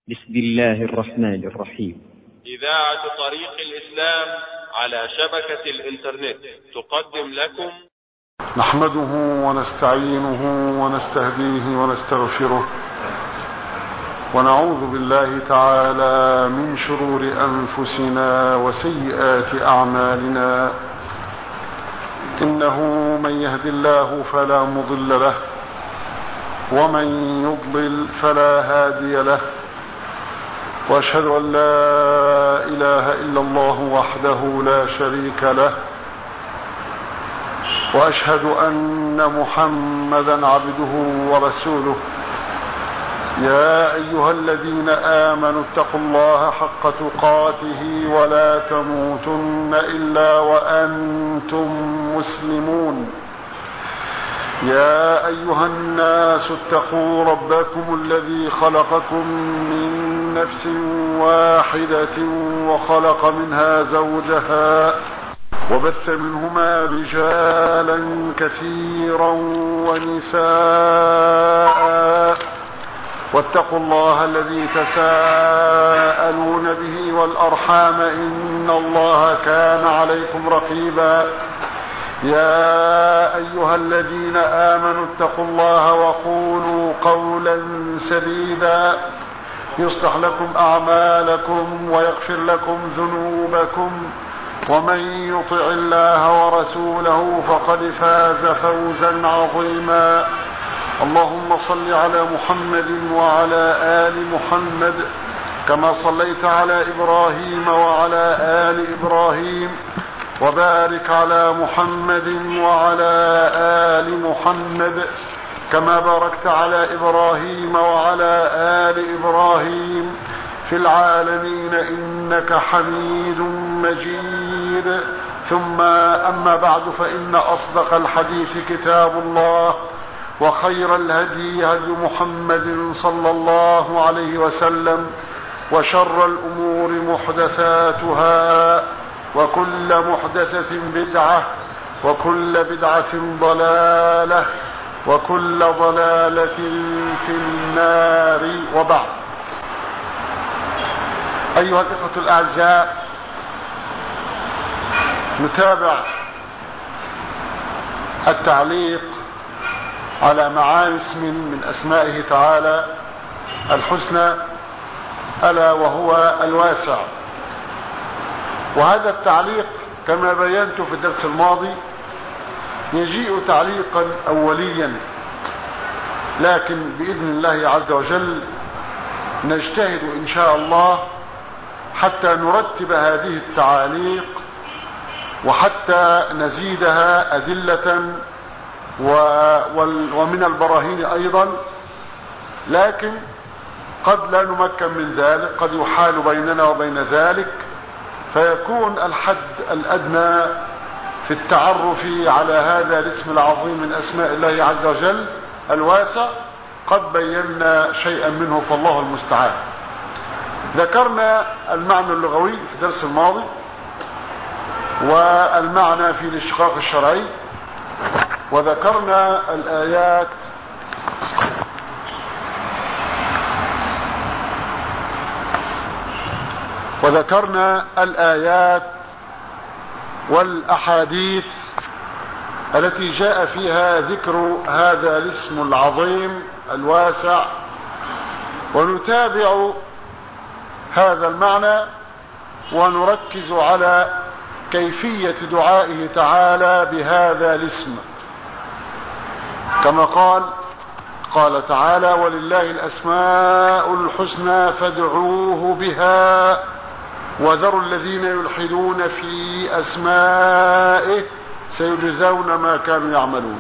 بسم الله الرحمن الرحيم إذاعة طريق الإسلام على شبكة الإنترنت تقدم لكم نحمده ونستعينه ونستهديه ونستغفره ونعوذ بالله تعالى من شرور أنفسنا وسيئات أعمالنا إنه من يهد الله فلا مضل له ومن يضلل فلا هادي له واشهد ان لا اله الا الله وحده لا شريك له واشهد ان محمدا عبده ورسوله يا ايها الذين امنوا اتقوا الله حق تقاته ولا تموتن الا وانتم مسلمون يا ايها الناس اتقوا ربكم الذي خلقكم من نفس واحده وخلق منها زوجها وبث منهما رجالا كثيرا ونساء واتقوا الله الذي تساءلون به والارحام ان الله كان عليكم رقيبا يا ايها الذين امنوا اتقوا الله وقولوا قولا سديدا يصلح لكم اعمالكم ويغفر لكم ذنوبكم ومن يطع الله ورسوله فقد فاز فوزا عظيما اللهم صل على محمد وعلى ال محمد كما صليت على ابراهيم وعلى ال ابراهيم وبارك على محمد وعلى ال محمد كما باركت على ابراهيم وعلى ال ابراهيم في العالمين انك حميد مجيد ثم اما بعد فان اصدق الحديث كتاب الله وخير الهدي هدي محمد صلى الله عليه وسلم وشر الامور محدثاتها وكل محدثه بدعه وكل بدعه ضلاله وكل ضلاله في النار وبعد ايها الاخوه الاعزاء نتابع التعليق على معاني اسم من اسمائه تعالى الحسنى الا وهو الواسع وهذا التعليق كما بينت في الدرس الماضي يجيء تعليقا اوليا لكن باذن الله عز وجل نجتهد ان شاء الله حتى نرتب هذه التعاليق وحتى نزيدها ادله ومن البراهين ايضا لكن قد لا نمكن من ذلك قد يحال بيننا وبين ذلك فيكون الحد الادنى في التعرف على هذا الاسم العظيم من اسماء الله عز وجل الواسع قد بينا شيئا منه فالله المستعان ذكرنا المعنى اللغوي في الدرس الماضي والمعنى في الاشتقاق الشرعي وذكرنا الآيات وذكرنا الآيات والأحاديث التي جاء فيها ذكر هذا الاسم العظيم الواسع ونتابع هذا المعنى ونركز على كيفية دعائه تعالى بهذا الاسم كما قال قال تعالى ولله الأسماء الحسنى فادعوه بها وذروا الذين يلحدون في أسمائه سيجزون ما كانوا يعملون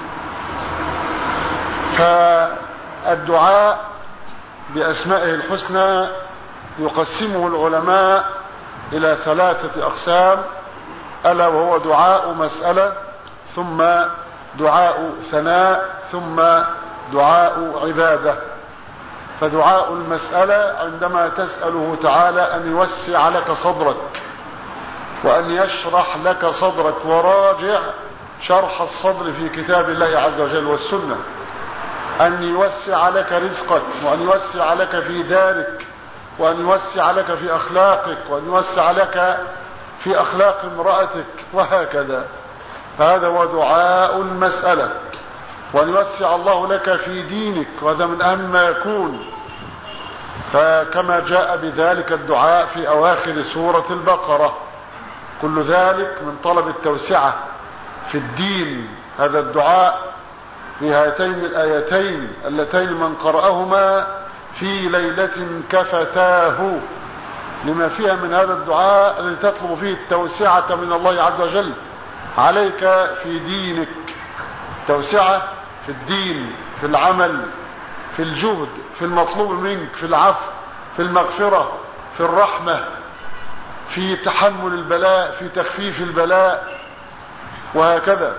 فالدعاء بأسمائه الحسنى يقسمه العلماء إلى ثلاثة أقسام ألا وهو دعاء مسألة ثم دعاء ثناء ثم دعاء عبادة فدعاء المسألة عندما تسأله تعالى أن يوسع لك صدرك وأن يشرح لك صدرك وراجع شرح الصدر في كتاب الله عز وجل والسنة أن يوسع لك رزقك وأن يوسع لك في دارك وأن يوسع لك في أخلاقك وأن يوسع لك في أخلاق امرأتك وهكذا هذا هو دعاء المسألة وأن يوسع الله لك في دينك وهذا من أهم ما يكون فكما جاء بذلك الدعاء في أواخر سورة البقرة كل ذلك من طلب التوسعة في الدين هذا الدعاء في هاتين الآيتين اللتين من قرأهما في ليلة كفتاه لما فيها من هذا الدعاء الذي تطلب فيه التوسعة من الله عز وجل عليك في دينك توسعة في الدين في العمل في الجهد في المطلوب منك في العفو في المغفرة في الرحمة في تحمل البلاء في تخفيف البلاء وهكذا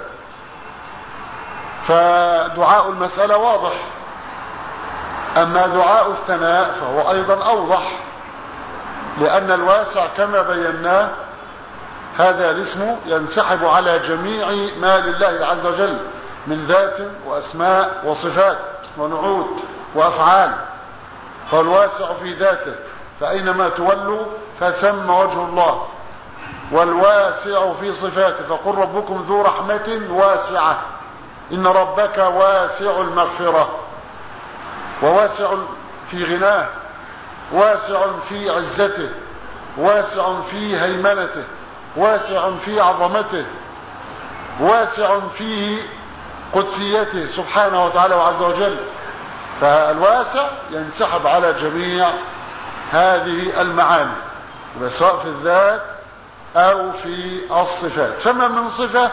فدعاء المسألة واضح أما دعاء الثناء فهو أيضا أوضح لأن الواسع كما بيناه هذا الاسم ينسحب على جميع ما لله عز وجل من ذات وأسماء وصفات ونعوت وأفعال فالواسع في ذاته فأينما تولوا فثم وجه الله والواسع في صفاته فقل ربكم ذو رحمة واسعة إن ربك واسع المغفرة وواسع في غناه واسع في عزته واسع في هيمنته واسع في عظمته واسع في قدسيته سبحانه وتعالى وعز وجل فالواسع ينسحب على جميع هذه المعاني سواء في الذات او في الصفات فما من صفة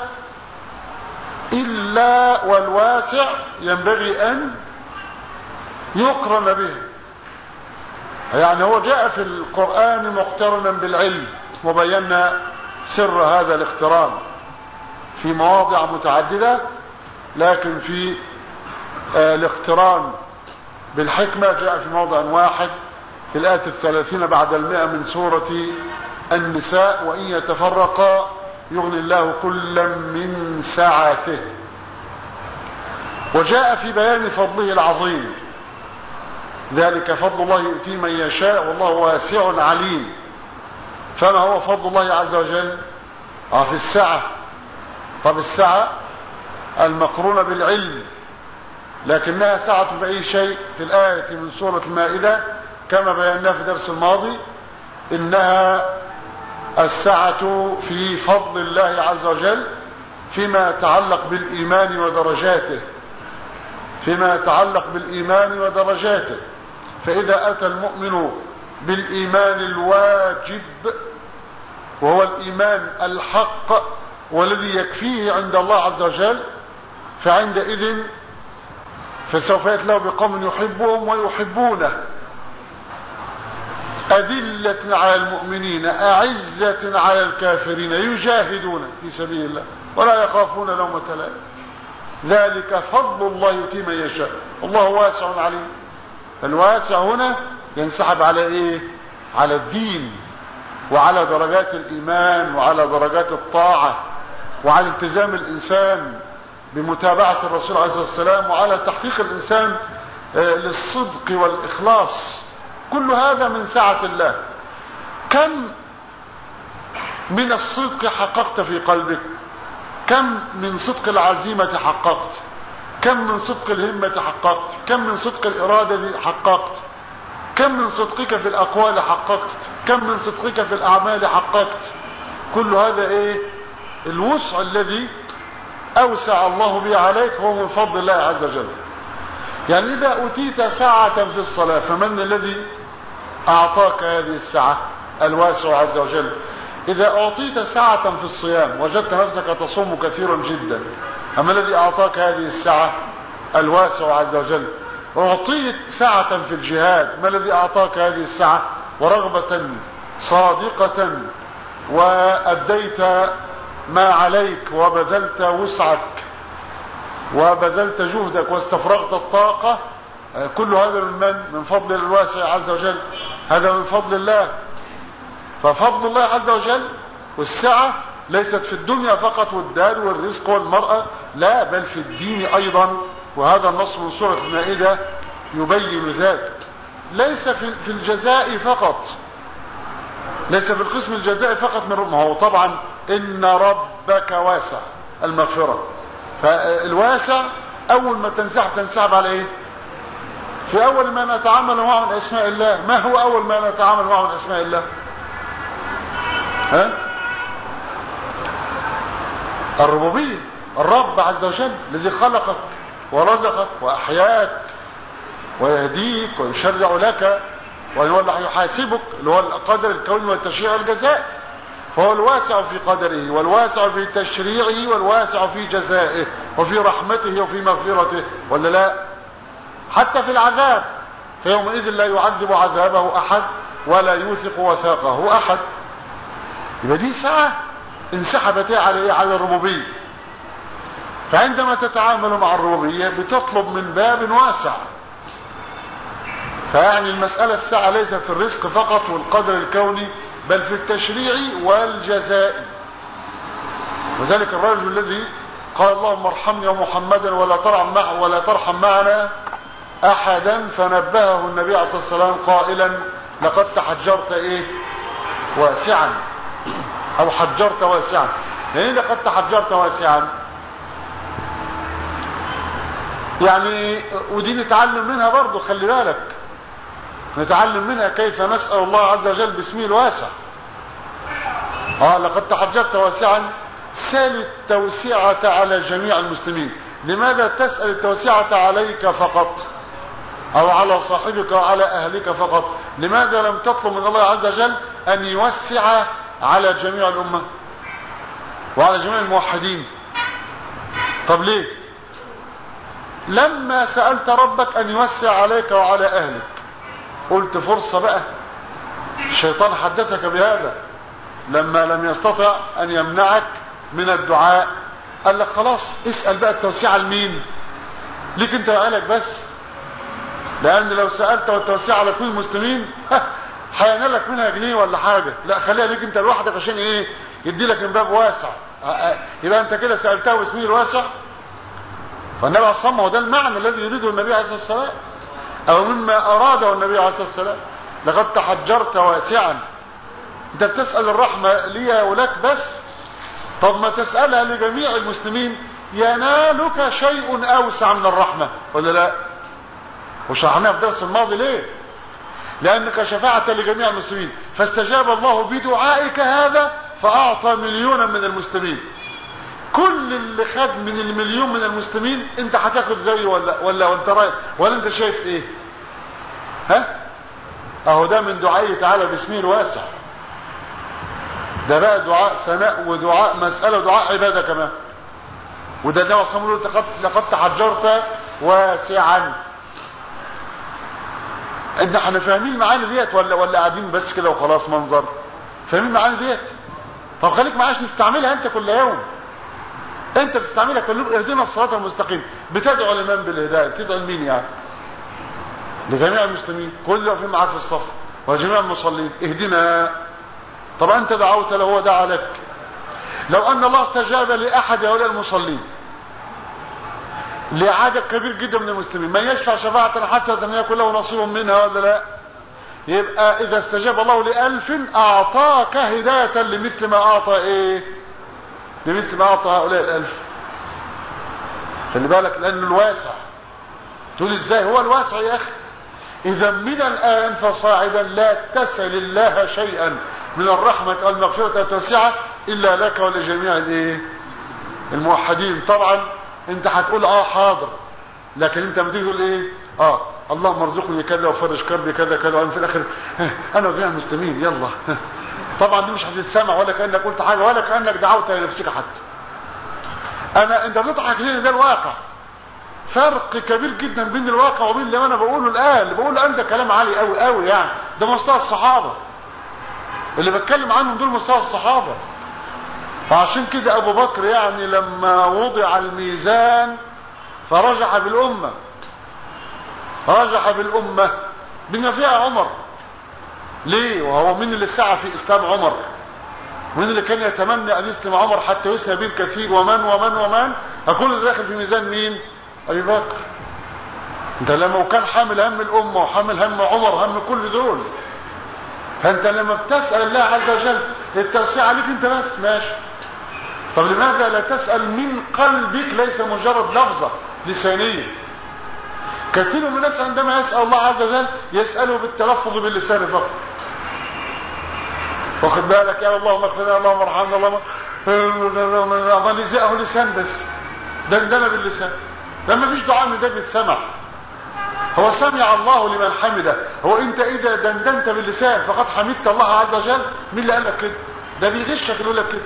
الا والواسع ينبغي ان يقرن به يعني هو جاء في القرآن مقترنا بالعلم وبينا سر هذا الاقتران في مواضع متعددة لكن في آه الاقتران بالحكمة جاء في موضع واحد في الآية الثلاثين بعد المئة من سورة النساء وإن يتفرقا يغني الله كلا من سعته وجاء في بيان فضله العظيم ذلك فضل الله يؤتي من يشاء والله واسع عليم فما هو فضل الله عز وجل اه في السعة طب السعة المقرونة بالعلم لكنها سعة بأي شيء في الآية من سورة المائدة كما بينا في درس الماضي إنها السعة في فضل الله عز وجل فيما يتعلق بالإيمان ودرجاته فيما يتعلق بالإيمان ودرجاته فإذا أتى المؤمن بالإيمان الواجب وهو الإيمان الحق والذي يكفيه عند الله عز وجل فعندئذ فسوف يتلو بقوم يحبهم ويحبونه أذلة على المؤمنين أعزة على الكافرين يجاهدون في سبيل الله ولا يخافون لومة لائم ذلك فضل الله يؤتي من يشاء الله واسع عليم الواسع هنا ينسحب على ايه على الدين وعلى درجات الايمان وعلى درجات الطاعة وعلى التزام الانسان بمتابعة الرسول عليه الصلاة والسلام وعلى تحقيق الانسان للصدق والاخلاص كل هذا من سعة الله كم من الصدق حققت في قلبك كم من صدق العزيمة حققت كم من صدق الهمة حققت كم من صدق الإرادة حققت كم من صدقك في الأقوال حققت كم من صدقك في الأعمال حققت كل هذا إيه الوسع الذي أوسع الله به عليك هو من فضل الله عز وجل يعني إذا أتيت ساعة في الصلاة فمن الذي أعطاك هذه الساعة الواسع عز وجل إذا أعطيت ساعة في الصيام وجدت نفسك تصوم كثيرا جدا أما الذي أعطاك هذه الساعة الواسع عز وجل أعطيت ساعة في الجهاد ما الذي أعطاك هذه الساعة ورغبة صادقة وأديت ما عليك وبذلت وسعك وبذلت جهدك واستفرغت الطاقة كل هذا من من؟ من فضل الواسع عز وجل هذا من فضل الله ففضل الله عز وجل والسعة ليست في الدنيا فقط والدار والرزق والمرأة لا بل في الدين أيضا وهذا النص من سورة المائدة يبين ذلك ليس في في الجزاء فقط ليس في القسم الجزائي فقط من رب ما هو طبعا ان ربك واسع المغفرة فالواسع اول ما تنسحب تنسحب على ايه في اول ما نتعامل معه من اسماء الله ما هو اول ما نتعامل معه من اسماء الله ها الربوبية الرب عز وجل الذي خلقك ورزقك واحياك ويهديك ويشرع لك وهو اللي هيحاسبك اللي هو القدر الكوني والتشريع والجزاء فهو الواسع في قدره والواسع في تشريعه والواسع في جزائه وفي رحمته وفي مغفرته ولا لا حتى في العذاب فيومئذ لا يعذب عذابه احد ولا يوثق وثاقه احد يبقى دي ساعة انسحبت على ايه على الربوبية فعندما تتعامل مع الربوبية بتطلب من باب واسع فيعني المسألة الساعة ليست في الرزق فقط والقدر الكوني بل في التشريع والجزاء وذلك الرجل الذي قال اللهم ارحمني ومحمدا ولا ترحم معه ولا ترحم معنا احدا فنبهه النبي عليه الصلاه والسلام قائلا لقد تحجرت ايه واسعا او حجرت واسعا يعني لقد تحجرت واسعا يعني ودي نتعلم منها برضو خلي بالك نتعلم منها كيف نسأل الله عز وجل باسمه الواسع اه لقد تحجرت واسعا سال التوسعة على جميع المسلمين لماذا تسأل التوسعة عليك فقط او على صاحبك وعلى اهلك فقط لماذا لم تطلب من الله عز وجل ان يوسع على جميع الامة وعلى جميع الموحدين طب ليه لما سألت ربك ان يوسع عليك وعلى اهلك قلت فرصة بقى الشيطان حدثك بهذا لما لم يستطع ان يمنعك من الدعاء قال لك خلاص اسأل بقى التوسيع لمين ليك انت وقالك بس لان لو سألت والتوسيع على كل المسلمين هينالك منها جنيه ولا حاجة لا خليها ليك انت لوحدك عشان ايه يدي لك من باب واسع يبقى انت كده سألتها باسمه الواسع فالنبي عليه الصلاة والسلام هو ده المعنى الذي يريده النبي عليه الصلاة والسلام او مما اراده النبي عليه الصلاة والسلام لقد تحجرت واسعا انت بتسأل الرحمة لي ولك بس طب ما تسألها لجميع المسلمين ينالك شيء اوسع من الرحمة ولا لا وشرحناها في الدرس الماضي ليه لانك شفعت لجميع المسلمين فاستجاب الله بدعائك هذا فاعطى مليونا من المسلمين كل اللي خد من المليون من المسلمين انت هتاخد زيه ولا ولا وانت رايح ولا انت شايف ايه ها اهو ده من دعائه تعالى باسمه الواسع ده بقى دعاء ثناء ودعاء مسألة ودعاء عبادة كمان وده النبي صلى الله عليه وسلم لقد تحجرت واسعا ان احنا فاهمين المعاني ديت ولا ولا قاعدين بس كده وخلاص منظر فاهمين المعاني ديت طب خليك معاش نستعملها انت كل يوم انت بتستعملها كل يوم اهدنا الصراط المستقيم بتدعو الامام بالهدايه تدعو لمين يعني لجميع المسلمين كل واقفين معاك في الصف وجميع المصلين اهدنا طب انت دعوت له هو دعا لك لو ان الله استجاب لاحد هؤلاء المصلين لعدد كبير جدا من المسلمين من يشفع شفاعة حسنة ان يكون له نصيب منها ولا لا يبقى اذا استجاب الله لألف اعطاك هداية لمثل ما اعطى ايه لمثل ما اعطى هؤلاء الالف خلي بالك لانه الواسع تقول ازاي هو الواسع يا اخي اذا من الان فصاعدا لا تسأل الله شيئا من الرحمة والمغفرة والتوسعة الا لك ولجميع الايه الموحدين طبعا انت هتقول اه حاضر لكن انت بتيجي تقول ايه اه اللهم ارزقني كذا وفرج كربي كذا كذا وانا في الاخر انا وجميع المسلمين يلا طبعا دي مش هتتسمع ولا كانك قلت حاجه ولا كانك دعوت لنفسك حتى انا انت بتضحك ليه ده الواقع فرق كبير جدا بين الواقع وبين اللي انا بقوله الان اللي بقوله الان ده كلام عالي قوي قوي يعني ده مستوى الصحابه اللي بتكلم عنهم دول مستوى الصحابه فعشان كده ابو بكر يعني لما وضع الميزان فرجح بالامه رجح بالامه بما فيها عمر ليه وهو من اللي سعى في اسلام عمر من اللي كان يتمنى ان يسلم عمر حتى يسلم به الكثير ومن ومن ومن اكون داخل في ميزان مين ابي بكر انت لما كان حامل هم الامه وحامل هم عمر هم كل دول فانت لما بتسال الله عز وجل التوسيع عليك انت بس ماشي طب لماذا لا تسال من قلبك ليس مجرد لفظه لسانيه كثير من الناس عندما يسال الله عز وجل يساله بالتلفظ باللسان فقط واخد بالك يا اللهم اغفر لنا اللهم ارحمنا اللهم لزقه لسان بس دندنه باللسان ده ما فيش دعاء من ده بيتسمع هو سمع الله لمن حمده هو انت اذا دندنت باللسان فقد حمدت الله عز وجل مين اللي قال لك كده ده بيغشك يقول لك كده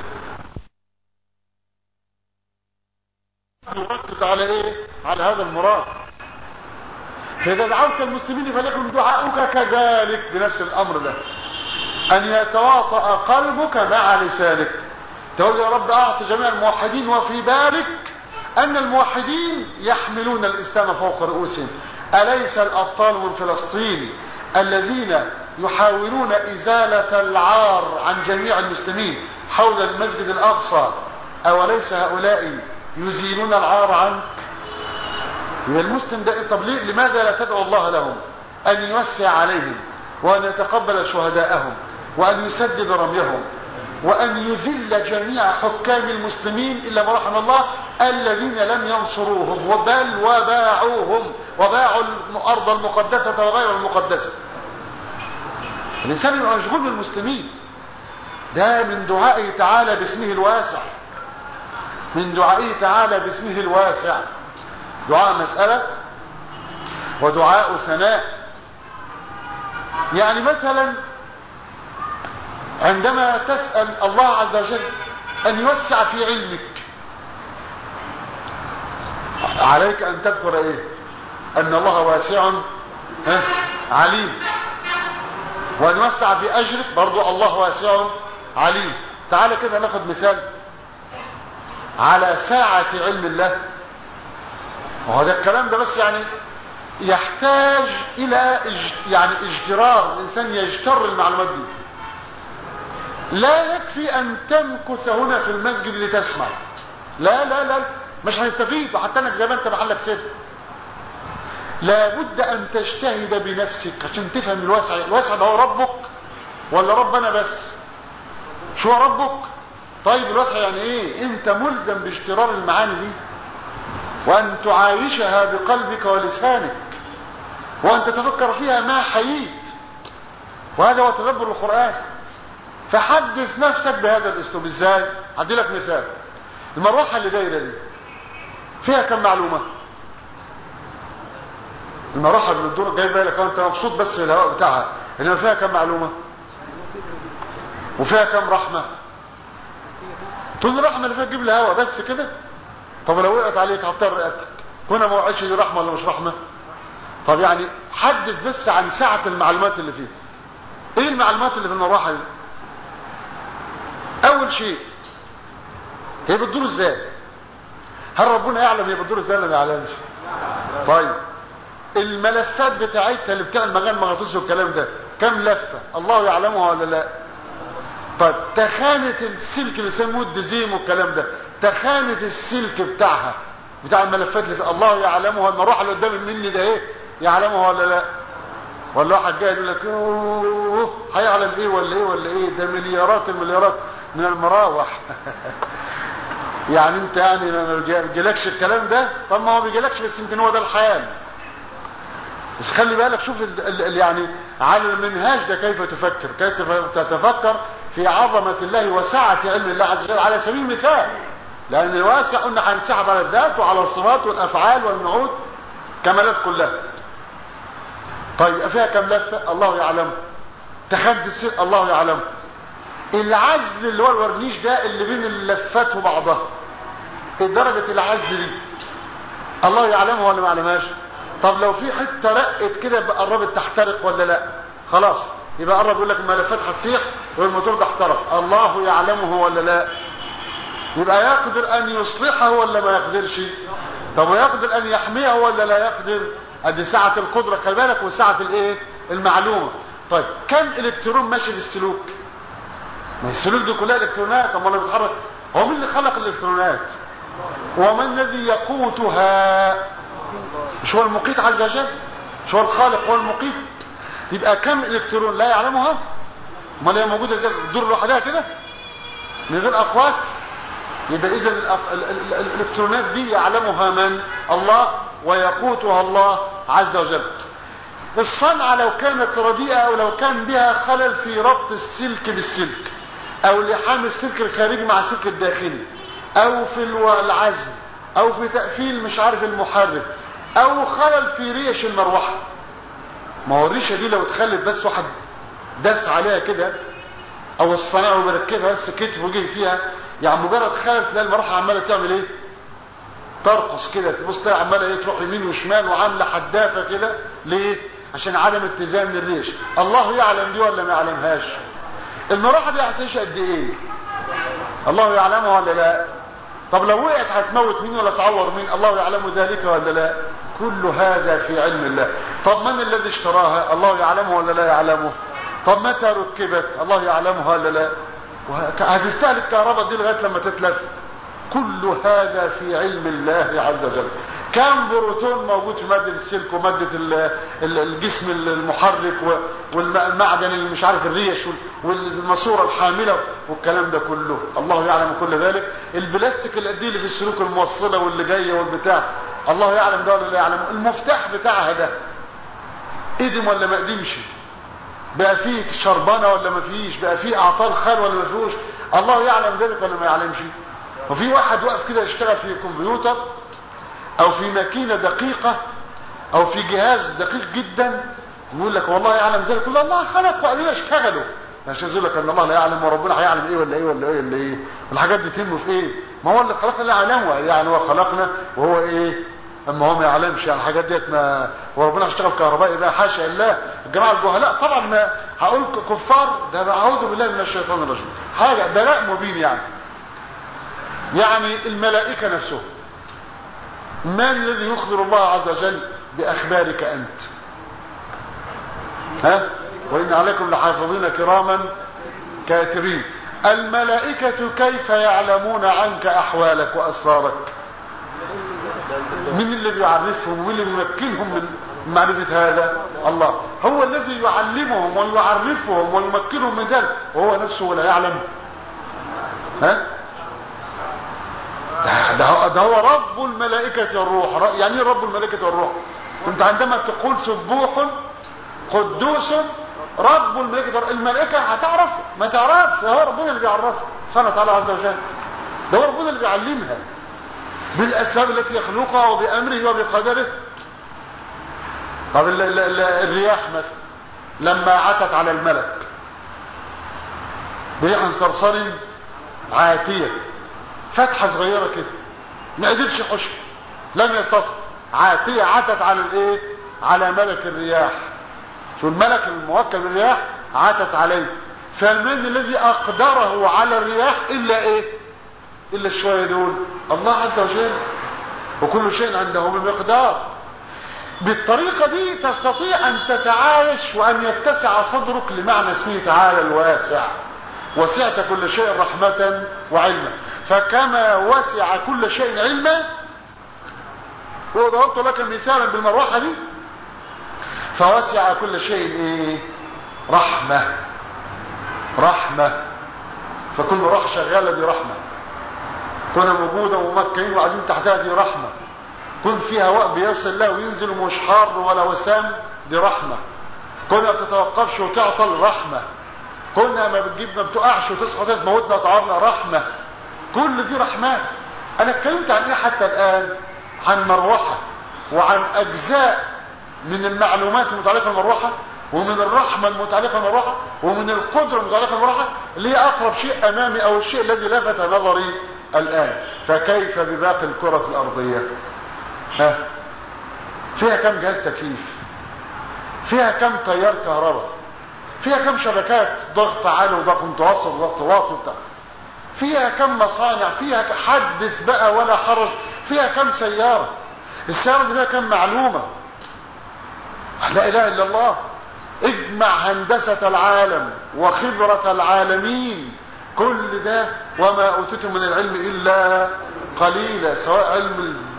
يركز على ايه على هذا المراد فاذا دعوت المسلمين فليكن دعاؤك كذلك بنفس الامر ده ان يتواطأ قلبك مع لسانك تقول يا رب اعط جميع الموحدين وفي بالك ان الموحدين يحملون الاسلام فوق رؤوسهم اليس الابطال من فلسطين الذين يحاولون ازالة العار عن جميع المسلمين حول المسجد الاقصى اوليس هؤلاء يزيلون العار عنك يبقى المسلم ده طب ليه لماذا لا تدعو الله لهم ان يوسع عليهم وان يتقبل شهداءهم وان يسدد رميهم وان يذل جميع حكام المسلمين الا ما رحم الله الذين لم ينصروهم وبل وباعوهم وباعوا الارض المقدسة وغير المقدسة الانسان يبقى مشغول بالمسلمين ده من دعائه تعالى باسمه الواسع من دعائه تعالى باسمه الواسع دعاء مسألة ودعاء ثناء يعني مثلا عندما تسأل الله عز وجل أن يوسع في علمك عليك أن تذكر إيه أن الله واسع ها؟ عليم وأن يوسع في أجرك برضو الله واسع عليم تعال كده ناخد مثال على ساعة علم الله وهذا الكلام ده بس يعني يحتاج الى اج... يعني اجترار الانسان يجتر المعلومات دي لا يكفي ان تمكث هنا في المسجد لتسمع لا لا لا مش هنستفيد وحتى انك زي ما انت محلك سر لابد ان تجتهد بنفسك عشان تفهم الواسع الواسع ده هو ربك ولا ربنا بس شو هو ربك طيب الواسع يعني ايه انت ملزم باجترار المعاني دي وأن تعايشها بقلبك ولسانك وأن تتفكر فيها ما حييت وهذا هو تدبر القرآن فحدث نفسك بهذا الاسلوب ازاي هدي لك مثال المروحة اللي دايرة دي فيها كم معلومة المروحة اللي الدور جاي بالك انت مبسوط بس الهواء بتاعها انما فيها كم معلومة وفيها كم رحمة تقول الرحمة اللي فيها تجيب لي هواء بس كده طب لو وقعت عليك هتطر رقبتك هنا ما وقعتش دي رحمه ولا مش رحمه طب يعني حدد بس عن سعه المعلومات اللي فيها ايه المعلومات اللي في المروحه دي اول شيء هي بتدور ازاي هل ربنا يعلم هي بتدور ازاي ولا ما يعلمش طيب الملفات بتاعتها اللي بتاع المجال مغناطيسي والكلام ده كم لفه الله يعلمها ولا لا طيب تخانه السلك اللي يسموه الدزيم والكلام ده تخانة السلك بتاعها بتاع الملفات اللي في الله يعلمها المروحة اللي قدام مني ده ايه يعلمها ولا لا ولا واحد جاي يقول لك اوه هيعلم ايه ولا ايه ولا ايه ده مليارات المليارات من المراوح يعني انت يعني ما بيجيلكش الكلام ده طب ما هو بيجيلكش بس يمكن هو ده الحال بس خلي بالك شوف ال ال يعني على المنهاج ده كيف تفكر كيف تتفكر في عظمة الله وسعة علم الله عز وجل على سبيل المثال لأن الواسع قلنا هنسحب على الذات وعلى الصفات والأفعال والنعود كمالات كلها طيب فيها كم لفة الله يعلم تخد السر الله يعلم العزل اللي هو الورنيش ده اللي بين اللفات وبعضها درجة العزل دي الله يعلمها ولا ما يعلمهاش طب لو في حته رقت كده قربت تحترق ولا لا خلاص يبقى قرب يقول لك الملفات هتسيح والموتور ده احترق الله يعلمه ولا لا يبقى يقدر ان يصلحه ولا ما يقدرش طب ويقدر ان يحميه ولا لا يقدر ادي سعه القدره خلي بالك وسعه الايه المعلومه طيب كم الكترون ماشي في السلوك ما السلوك دي كلها الكترونات امال بيتحرك هو مين اللي خلق الالكترونات ومن الذي يقوتها مش هو المقيت عز وجل مش هو الخالق هو المقيت يبقى كم الكترون لا يعلمها امال هي موجوده زي الدور لوحدها كده من غير اقوات يبقى اذا الأف- ال- ال- ال- الالكترونات دي يعلمها من الله ويقوتها الله عز وجل الصنعة لو كانت رديئة او لو كان بها خلل في ربط السلك بالسلك او لحام السلك الخارجي مع السلك الداخلي او في الو- العزم او في تقفيل مش عارف المحرك او خلل في ريش المروحة ما هو الريشة دي لو اتخلت بس واحد داس عليها كده او الصناعة وبركبها بس كتف وجه فيها يعني مجرد خلل تلاقي المروحة عمالة تعمل ايه ترقص كده تبص تلاقي عماله ايه تروح يمين وشمال وعامله حدافه كده ليه عشان عدم اتزان الريش الله يعلم دي ولا ما يعلمهاش المروحه دي هتعيش قد ايه الله يعلمها ولا لا طب لو وقعت هتموت مين ولا تعور مين الله يعلم ذلك ولا لا كل هذا في علم الله طب من الذي اشتراها الله يعلمه ولا لا يعلمه طب متى ركبت الله يعلمها ولا لا وهك- هتستهلك الكهرباء دي لغايه لما تتلف كل هذا في علم الله عز وجل كم بروتون موجود في مادة السلك ومادة ال- ال- الجسم المحرك و- والمعدن اللي مش عارف الريش وال- والماسورة الحاملة والكلام ده كله الله يعلم كل ذلك البلاستيك اللي قد إيه اللي في السلوك الموصلة واللي جاية والبتاع الله يعلم ده ولا لا يعلم المفتاح بتاعها ده قدم ولا ما قدمش بقى فيه شربانة ولا ما فيش بقى فيه اعطال خال ولا ما فيهوش الله يعلم ذلك ولا ما يعلمش وفي واحد واقف كده يشتغل في كمبيوتر او في ماكينة دقيقة او في جهاز دقيق جدا يقول لك والله يعلم ذلك كل الله خلق وقالوا اشتغلوا مش يقول لك ان الله لا يعلم وربنا هيعلم ايه ولا ايه ولا ايه ولا ايه الحاجات دي تتم في ايه ما هو اللي خلقنا لا يعلمه يعني هو خلقنا وهو ايه اما هو ما يعلمش يعني الحاجات ديت ما وربنا هيشتغل كهربائي بقى حاشا الله الجماعه الجهلاء طبعا ما هقول كفار ده اعوذ بالله من الشيطان الرجيم حاجه بلاء مبين يعني يعني الملائكه نفسهم من الذي يخبر الله عز وجل باخبارك انت ها وان عليكم لحافظين كراما كاتبين الملائكه كيف يعلمون عنك احوالك واسرارك مين اللي بيعرفهم ومين اللي بيمكنهم من معرفة هذا الله هو الذي يعلمهم ويعرفهم ويمكنهم من ذلك وهو نفسه ولا يعلم ها ده- ده هو- ده هو رب الملائكة والروح ر- يعني ايه رب الملائكة والروح انت عندما تقول سبوح قدوس رب الملائكة والروح، الملائكة هتعرف ما تعرفش ده هو ربنا اللي بيعرفها سبحانه وتعالى عز وجل ده هو ربنا اللي بيعلمها بالاسباب التي يخلقها وبامره وبقدره طب ال ال ال الرياح مثلا لما عتت على الملك ريح صرصر عاتيه فتحه صغيره كده ما قدرش يخش لم يستطع عاتيه عتت على الايه على ملك الرياح شو الملك الموكل بالرياح عتت عليه فمن الذي اقدره على الرياح الا ايه الا الشويه دول الله عز وجل وكل شيء عنده بمقدار بالطريقة دي تستطيع أن تتعايش وأن يتسع صدرك لمعنى اسمه تعالى الواسع وسعت كل شيء رحمة وعلما فكما وسع كل شيء علما وضربت لك مثالا بالمروحة دي فوسع كل شيء ايه رحمة رحمة فكل مروحة شغالة دي رحمة كنا موجودة ومكين وقاعدين تحتها دي رحمة كن في هواء بيصل له وينزل ومش حار ولا وسام دي رحمة كنا ما بتتوقفش وتعطل رحمة كنا ما بتجيب ما بتقعش وتصحى تموتنا وتعرنا رحمة كل دي رحمات انا اتكلمت عن ايه حتى الان عن مروحة وعن اجزاء من المعلومات المتعلقة بالمروحة ومن الرحمة المتعلقة بالمروحة ومن القدرة المتعلقة بالمروحة اللي هي اقرب شيء امامي او الشيء الذي لفت نظري الان فكيف بباقي الكرة الارضية ها فيها كم جهاز تكييف فيها كم تيار كهرباء فيها كم شبكات ضغط عالي وضغط متوسط وضغط واطي وبتاع فيها كم مصانع فيها ك- حدث بقى ولا حرج فيها كم سيارة السيارة دي فيها كم معلومة لا اله الا الله اجمع هندسة العالم وخبرة العالمين كل ده وما اوتيتم من العلم الا قليلا سواء علم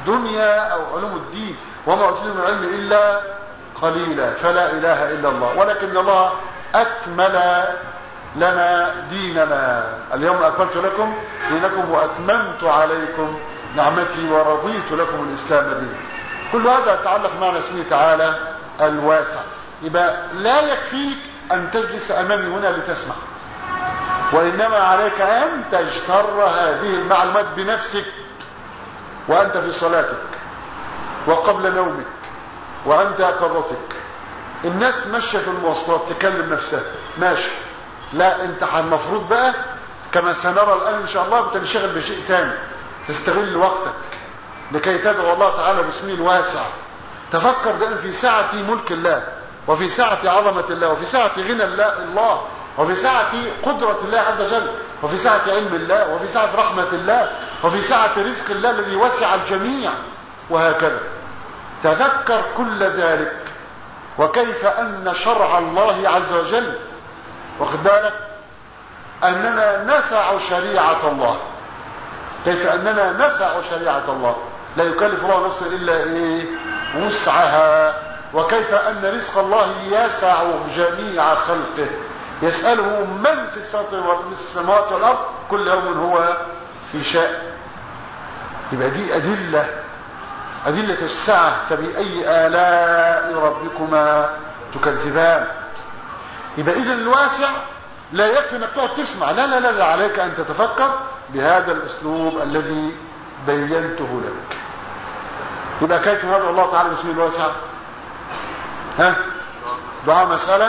الدنيا او علوم الدين وما اوتيتم من العلم الا قليلا فلا اله الا الله ولكن الله اكمل لنا ديننا اليوم اكملت لكم دينكم واتممت عليكم نعمتي ورضيت لكم الاسلام دينا كل هذا يتعلق معنى اسمه تعالى الواسع يبقى لا يكفيك ان تجلس امامي هنا لتسمع وانما عليك ان تجتر هذه المعلومات بنفسك وانت في صلاتك وقبل نومك وعند يقظتك الناس ماشيه في المواصلات تكلم نفسها ماشي لا انت المفروض بقى كما سنرى الان ان شاء الله بتنشغل بشيء تاني تستغل وقتك لكي تدعو الله تعالى باسمه الواسع تفكر دائما في سعة ملك الله وفي سعة عظمة الله وفي سعة غنى الله, الله وفي سعة قدرة الله عز وجل وفي سعة علم الله وفي سعة رحمة الله وفي سعة رزق الله الذي وسع الجميع وهكذا تذكر كل ذلك وكيف أن شرع الله عز وجل واخد بالك أننا نسع شريعة الله كيف أننا نسع شريعة الله لا يكلف الله نفسا إلا إيه وسعها وكيف أن رزق الله يسع جميع خلقه يسأله من في السماوات والأرض كل يوم هو في شاء يبقى دي أدلة أدلة السعة فبأي آلاء ربكما تكذبان يبقى إذا الواسع لا يكفي انك تقعد تسمع لا لا لا, لا عليك ان تتفكر بهذا الاسلوب الذي بينته لك يبقى كيف ندعو الله تعالى باسم الواسع ها دعاء مسألة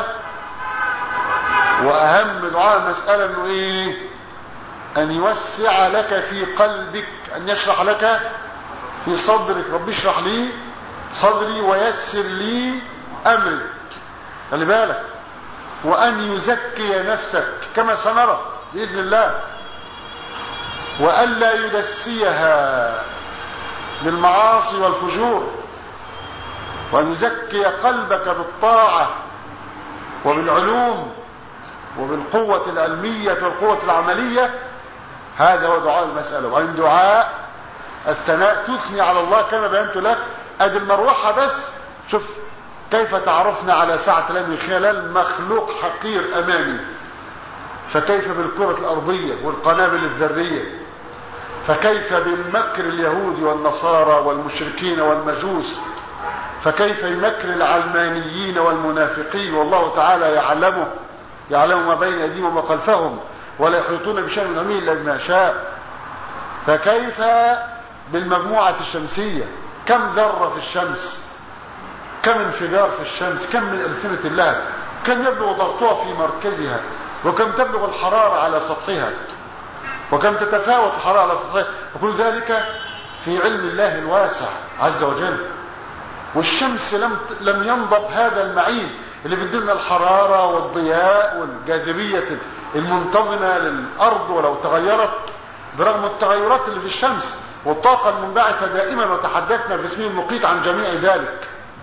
واهم دعاء المسألة انه ايه ان يوسع لك في قلبك ان يشرح لك في صدرك رب اشرح لي صدري ويسر لي امري خلي بالك وأن يزكي نفسك كما سنرى بإذن الله وألا يدسيها بالمعاصي والفجور وأن يزكي قلبك بالطاعة وبالعلوم وبالقوة العلمية والقوة العملية هذا هو دعاء المسألة وعن دعاء الثناء تثني على الله كما بينت لك ادي المروحة بس شوف كيف تعرفنا على سعة الله من خلال مخلوق حقير امامي فكيف بالكرة الارضية والقنابل الذرية فكيف بمكر اليهود والنصارى والمشركين والمجوس فكيف بمكر العلمانيين والمنافقين والله تعالى يعلمه يعلم ما بين ايديهم وما خلفهم ولا يحيطون بشيء من علمه الا بما شاء فكيف بالمجموعة الشمسية كم ذرة في الشمس كم انفجار في الشمس كم من ألسنة الله كم يبلغ ضغطها في مركزها وكم تبلغ الحرارة على سطحها وكم تتفاوت الحرارة على سطحها وكل ذلك في علم الله الواسع عز وجل والشمس لم لم ينضب هذا المعين اللي بيدينا الحرارة والضياء والجاذبية المنتظمة للأرض ولو تغيرت برغم التغيرات اللي في الشمس والطاقة المنبعثة دائما وتحدثنا في اسمه المقيت عن جميع ذلك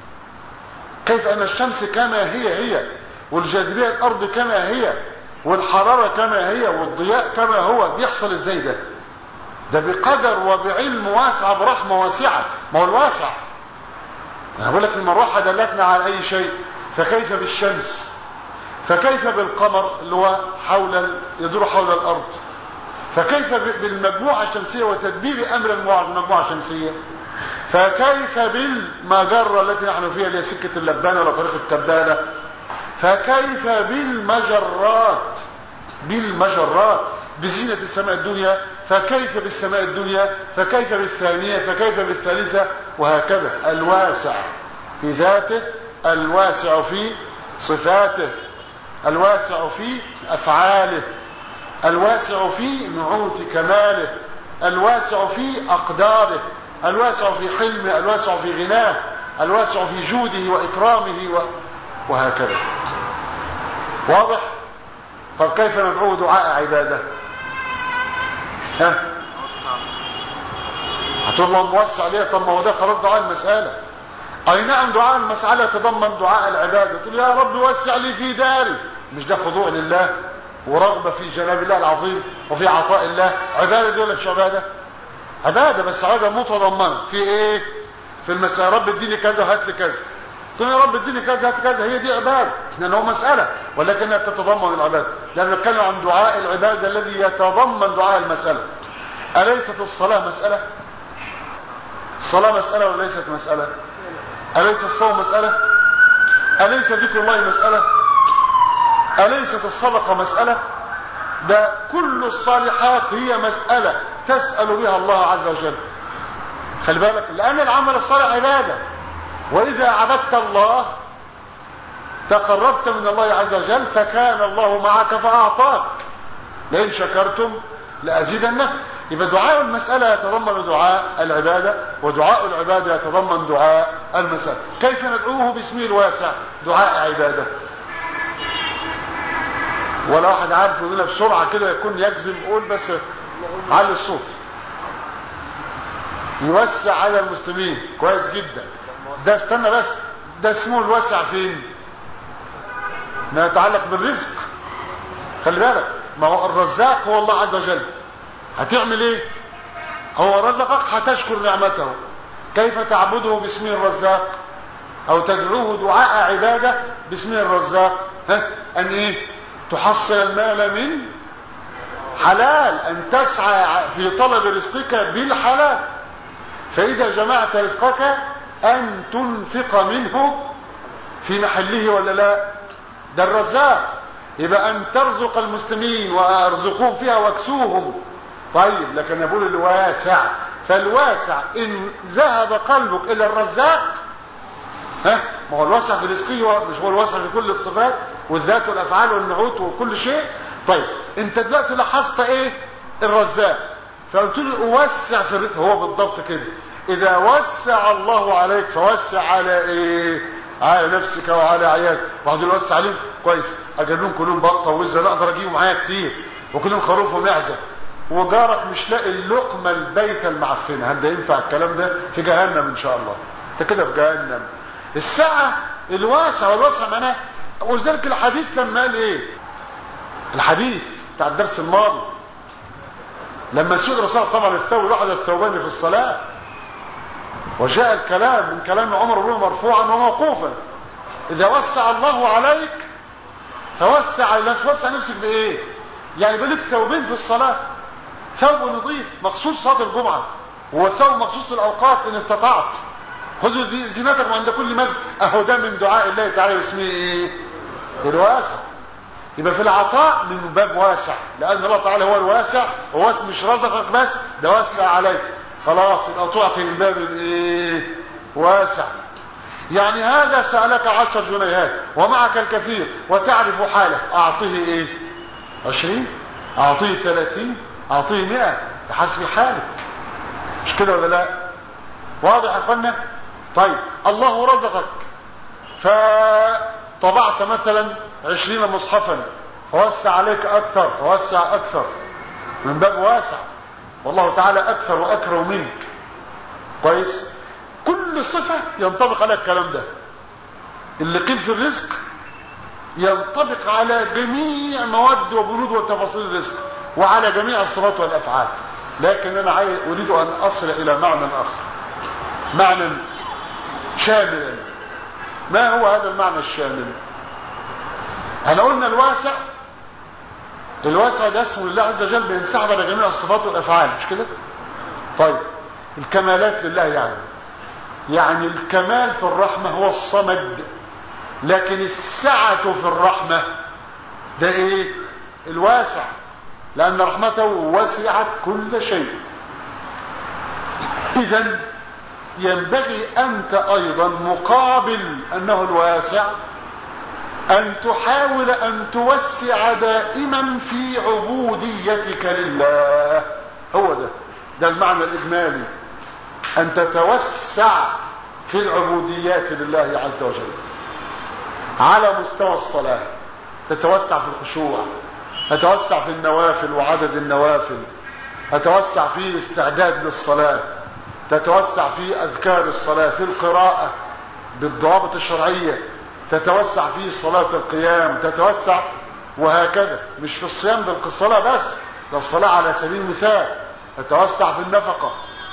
كيف ان الشمس كما هي هي والجاذبية الارض كما هي والحرارة كما هي والضياء كما هو بيحصل ازاي ده ده بقدر وبعلم واسع برحمة واسعة ما هو الواسع انا بقول لك المروحة دلتنا على اي شيء فكيف بالشمس فكيف بالقمر اللي هو حول يدور حول الارض فكيف بالمجموعة الشمسية وتدبير امر المجموعة الشمسية فكيف بالمجرة التي نحن فيها اللي هي سكة اللبانة ولا طريق التبانة فكيف بالمجرات بالمجرات بزينة السماء الدنيا فكيف بالسماء الدنيا فكيف بالثانية فكيف بالثالثة وهكذا الواسع في ذاته الواسع في صفاته الواسع في أفعاله الواسع في نعوت كماله الواسع في أقداره الواسع في حلمه الواسع في غناه الواسع في جوده وإكرامه و... وهكذا واضح طب كيف ندعو دعاء عبادة ها هتقول الله موسع ليه طب ما هو ده خلاص دعاء المسألة اي نعم دعاء المسألة يتضمن دعاء العبادة تقول يا رب وسع لي في داري مش ده خضوع لله ورغبة في جناب الله العظيم وفي عطاء الله عبادة دي ولا مش عبادة عبادة بس عبادة متضمنة في ايه في المسألة رب اديني كذا هات لي كذا قلت يا رب اديني كذا هات كذا هي دي عبادة لان هو مسألة ولكنها تتضمن العبادة لان نتكلم عن دعاء العبادة الذي يتضمن دعاء المسألة أليست الصلاة مسألة الصلاة مسألة ولا ليست مسألة أليس الصوم مسألة أليس ذكر الله مسألة أليست الصدقة مسألة ده كل الصالحات هي مسألة تسأل بها الله عز وجل خلي بالك لأن العمل الصالح عبادة وإذا عبدت الله تقربت من الله عز وجل فكان الله معك فأعطاك لئن شكرتم لأزيدنك يبقى دعاء المسألة يتضمن دعاء العبادة ودعاء العبادة يتضمن دعاء المسألة كيف ندعوه باسمه الواسع دعاء عبادة ولا واحد عارف يقول بسرعة كده يكون يجزم يقول بس على الصوت يوسع على المسلمين كويس جدا ده استنى بس ده اسمه الوسع فين ما يتعلق بالرزق خلي بالك ما هو الرزاق هو الله عز وجل هتعمل ايه هو رزقك هتشكر نعمته كيف تعبده باسمه الرزاق او تدعوه دعاء عبادة باسمه الرزاق ها ان ايه تحصل المال من حلال ان تسعى في طلب رزقك بالحلال فاذا جمعت رزقك ان تنفق منه في محله ولا لا ده الرزاق يبقى ان ترزق المسلمين وارزقوهم فيها واكسوهم طيب لكن يقول الواسع فالواسع ان ذهب قلبك الى الرزاق ها ما هو الواسع في رزقه مش هو الواسع في كل الصفات والذات والافعال والنعوت وكل شيء طيب انت دلوقتي لاحظت ايه الرزاق فقلت له اوسع في الرزق هو بالضبط كده اذا وسع الله عليك فوسع على ايه على نفسك وعلى عيالك واحد يوسع عليهم كويس اجيب لهم كلهم بطه ووزه لا اقدر اجيبه معايا كتير وكلهم خروف ومعزه وجارك مش لاقي اللقمه البيت المعفنه هل ده ينفع الكلام ده في جهنم ان شاء الله انت كده في جهنم الساعه الواسع والواسع معناه ولذلك الحديث لما قال ايه الحديث بتاع الدرس الماضي لما سئل الرسول طبعا الثوب واحد الثوبان في الصلاه وجاء الكلام من كلام عمر بن مرفوعا وموقوفا اذا وسع الله عليك توسع لا توسع نفسك بايه يعني بلك ثوبين في الصلاة ثوب نظيف مخصوص صلاة الجمعة وثوب مخصوص الاوقات ان استطعت خذوا زينتكم عند كل مسجد اهو ده من دعاء الله تعالى اسمه ايه الواسع يبقى في العطاء من باب واسع لان الله تعالى هو الواسع هو مش رزقك بس ده وسع عليك خلاص يبقى تعطي من باب الايه واسع يعني هذا سألك عشر جنيهات ومعك الكثير وتعرف حاله اعطيه ايه عشرين اعطيه ثلاثين اعطيه مئة بحسب حالك مش كده ولا لا واضح يا اخوانا طيب الله رزقك فطبعت مثلا عشرين مصحفا فوسع عليك اكثر فوسع اكثر من باب واسع والله تعالى اكثر واكرم منك كويس كل صفة ينطبق على الكلام ده اللي قيل في الرزق ينطبق على جميع مواد وبنود وتفاصيل الرزق وعلى جميع الصفات والافعال لكن انا عايز اريد ان اصل الى معنى اخر معنى شاملا ما هو هذا المعنى الشامل احنا قلنا الواسع الواسع ده اسم الله عز وجل بينسحب على جميع الصفات والافعال مش كده طيب الكمالات لله يعني يعني الكمال في الرحمة هو الصمد لكن السعة في الرحمة ده ايه الواسع لان رحمته وسعت كل شيء اذا ينبغي انت ايضا مقابل انه الواسع ان تحاول ان توسع دائما في عبوديتك لله هو ده ده المعنى الاجمالي ان تتوسع في العبوديات لله عز وجل على مستوى الصلاة تتوسع في الخشوع تتوسع في النوافل وعدد النوافل تتوسع في الاستعداد للصلاة تتوسع في اذكار الصلاة في القراءة بالضوابط الشرعية تتوسع في صلاة القيام تتوسع وهكذا مش في الصيام بالصلاة بس ده الصلاة على سبيل المثال تتوسع في النفقة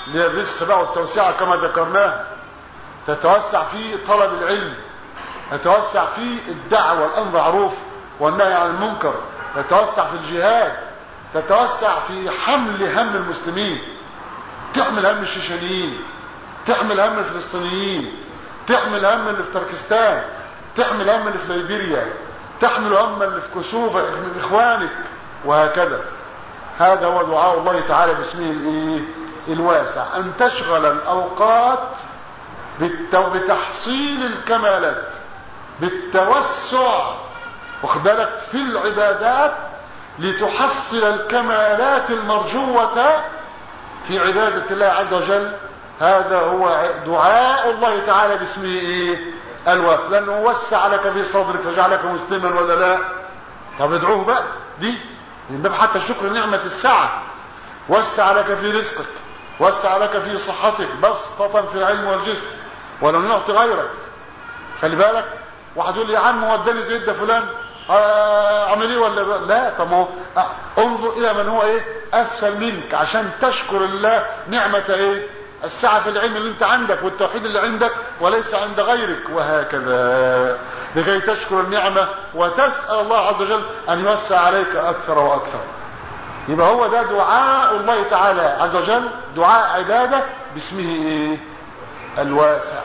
اللي هي الرزق بقى والتوسعة كما ذكرناها تتوسع في طلب العلم تتوسع في الدعوة والأمر معروف والنهي عن المنكر تتوسع في الجهاد تتوسع في حمل هم المسلمين تحمل هم الشيشانيين تحمل هم الفلسطينيين تحمل هم اللي في تركستان تحمل هم اللي في ليبيريا تحمل هم اللي في كسوفة من إخوانك وهكذا هذا هو دعاء الله تعالى باسمه الايه الواسع ان تشغل الاوقات بالتو... بتحصيل الكمالات بالتوسع واخد بالك في العبادات لتحصل الكمالات المرجوة في عبادة الله عز وجل هذا هو دعاء الله تعالى باسمه ايه الواسع لانه وسع لك في صدرك فجعلك مسلما ولا لا طب ادعوه بقى دي من باب حتى شكر نعمة الساعة وسع لك في رزقك وسع لك في صحتك بسطة في العلم والجسم ولم يعطي غيرك خلي بالك واحد يقول لي يا عم هو اداني زي ده فلان اعمل ايه ولا بقى. لا طب هو انظر الى من هو ايه اسفل منك عشان تشكر الله نعمة ايه السعة في العلم اللي انت عندك والتوحيد اللي عندك وليس عند غيرك وهكذا لكي تشكر النعمة وتسأل الله عز وجل ان يوسع عليك اكثر واكثر يبقى هو ده دعاء الله تعالى عز وجل دعاء عبادة باسمه ايه الواسع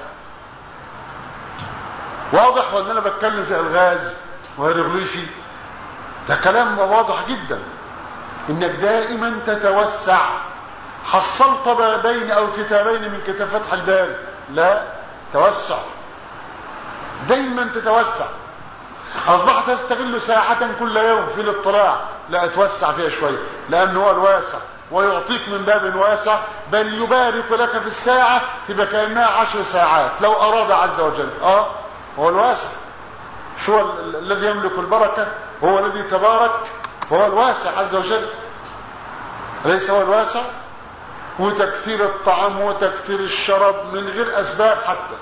واضح ولا انا بتكلم في الغاز وهيروغليفي ده كلام واضح جدا انك دائما تتوسع حصلت بابين او كتابين من كتاب فتح الباري لا توسع دايما تتوسع اصبحت تستغل ساعة كل يوم في الاطلاع لا اتوسع فيها شوية لانه هو الواسع ويعطيك من باب واسع بل يبارك لك في الساعة تبقى كأنها عشر ساعات لو اراد عز وجل اه هو الواسع شو ال- الذي يملك البركة هو الذي تبارك هو الواسع عز وجل ليس هو الواسع وتكثير الطعام وتكثير الشرب من غير اسباب حتى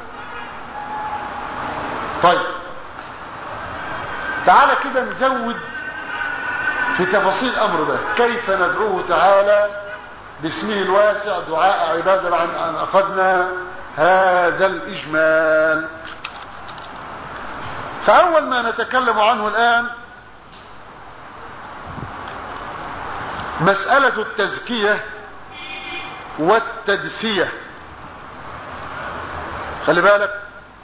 طيب تعالى كده نزود في تفاصيل الامر ده كيف ندعوه تعالى باسمه الواسع دعاء عباد عن ان اخذنا هذا الاجمال فاول ما نتكلم عنه الان مسألة التزكية والتدسية خلي بالك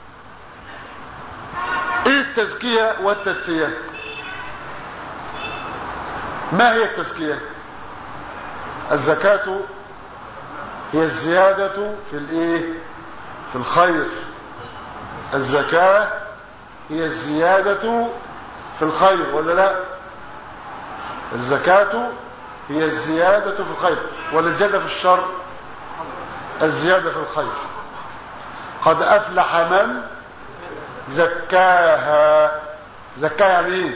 ايه التزكية والتدسية ما هي التزكية الزكاة هي الزيادة في الايه في الخير الزكاة هي الزيادة في الخير ولا لا الزكاة هي الزيادة في الخير ولا الزيادة في الشر الزيادة في الخير قد أفلح من زكاها زكاها يعني ايه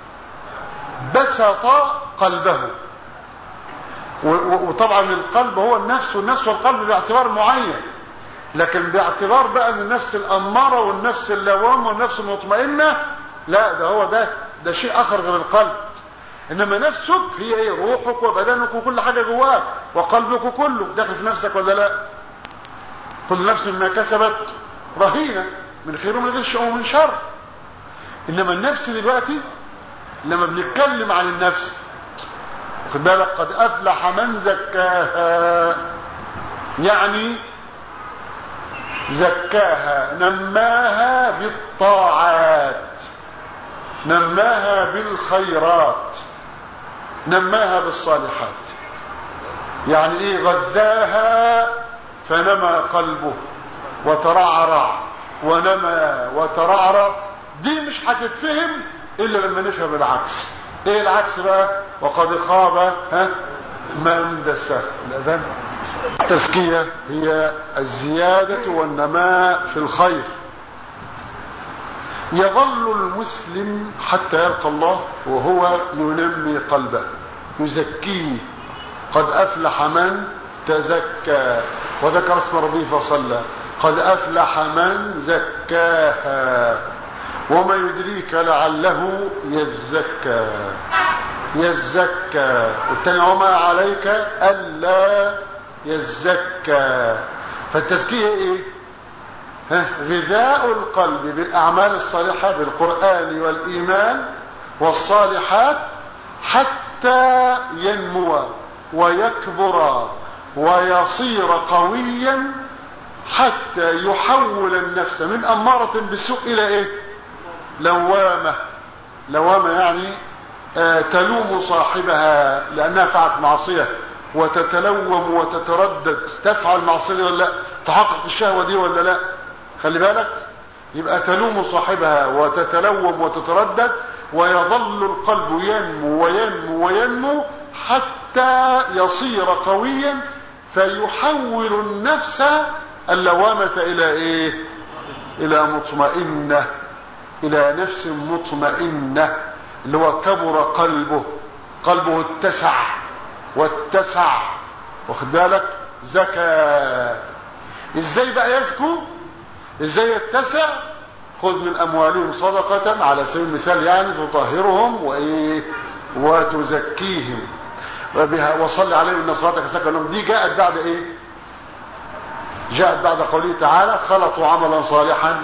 بسط قلبه و- و- وطبعا القلب هو النفس والنفس والقلب باعتبار معين لكن باعتبار بقى ان النفس الأمارة والنفس اللوامة والنفس المطمئنة لا ده هو ده ده شيء آخر غير القلب انما نفسك هي ايه روحك وبدنك وكل حاجة جواك وقلبك كله داخل في نفسك ولا لا كل نفس ما كسبت رهينة من خير ومن غش ومن شر انما النفس دلوقتي لما بنتكلم عن النفس خد بالك قد افلح من زكاها يعني زكاها نماها بالطاعات نماها بالخيرات نماها بالصالحات يعني ايه غذاها فنمى قلبه وترعرع ونمى وترعرع دي مش هتتفهم الا لما نفهم العكس ايه العكس بقى وقد خاب ها من دساه الاذان التزكية هي الزيادة والنماء في الخير يظل المسلم حتى يلقى الله وهو ينمي قلبه يزكيه قد أفلح من تزكى وذكر اسم ربه فصلى قد أفلح من زكاها وما يدريك لعله يزكى يزكى والتاني وما عليك ألا يزكى فالتزكية ايه ها غذاء القلب بالاعمال الصالحة بالقرآن والايمان والصالحات حتى ينمو ويكبر ويصير قويا حتى يحول النفس من أمارة بالسوء إلى إيه لوامة لوامة يعني آه تلوم صاحبها لأنها فعلت معصية وتتلوم وتتردد تفعل معصية ولا لا تحقق الشهوة دي ولا لا خلي بالك يبقى تلوم صاحبها وتتلوم وتتردد ويظل القلب ينمو وينمو وينمو حتى يصير قويا فيحول النفس اللوامة الى ايه الى مطمئنة الى نفس مطمئنة اللي هو كبر قلبه قلبه اتسع واتسع واخد بالك زكى ازاي بقى يزكو ازاي يتسع خذ من اموالهم صدقة على سبيل المثال يعني تطهرهم وايه وتزكيهم وبها وصل عليهم ان صلاتك سكن لهم دي جاءت بعد ايه جاءت بعد قوله تعالى خلطوا عملا صالحا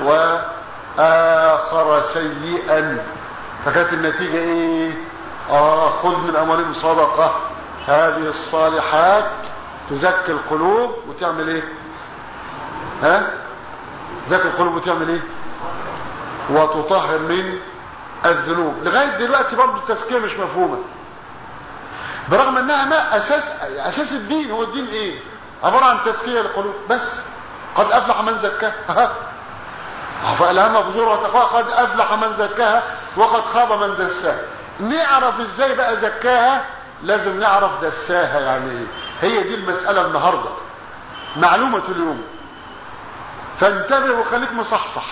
واخر سيئا فكانت النتيجة ايه اه خذ من اموالهم صدقة هذه الصالحات تزكي القلوب وتعمل ايه ها تزكي القلوب وتعمل ايه وتطهر من الذنوب لغاية دلوقتي برضه التزكية مش مفهومة برغم انها ما اساس اساس الدين هو الدين ايه عبارة عن تزكية القلوب بس قد افلح من زكاها فالهمها فجورها وتقواها قد افلح من زكاها وقد خاب من دساها نعرف ازاي بقى زكاها لازم نعرف دساها يعني ايه هي دي المسألة النهاردة معلومة اليوم فانتبه وخليك مصحصح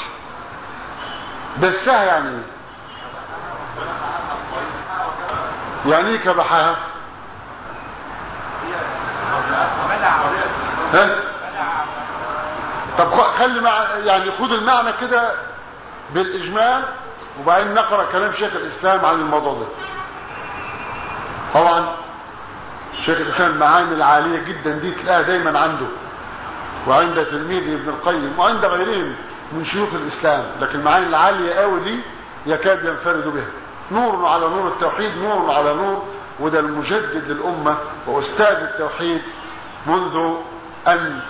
دساها يعني ايه يعني ايه كبحها ها طب خلي مع يعني خد المعنى كده بالاجمال وبعدين نقرا كلام شيخ الاسلام عن الموضوع ده طبعا شيخ الاسلام المعاني العاليه جدا دي تلاقيها دايما عنده وعند تلميذه ابن القيم وعند غيرهم من شيوخ الاسلام لكن المعاني العاليه قوي دي يكاد ينفرد بها نور على نور التوحيد نور على نور وده المجدد للامه واستاذ التوحيد منذ ان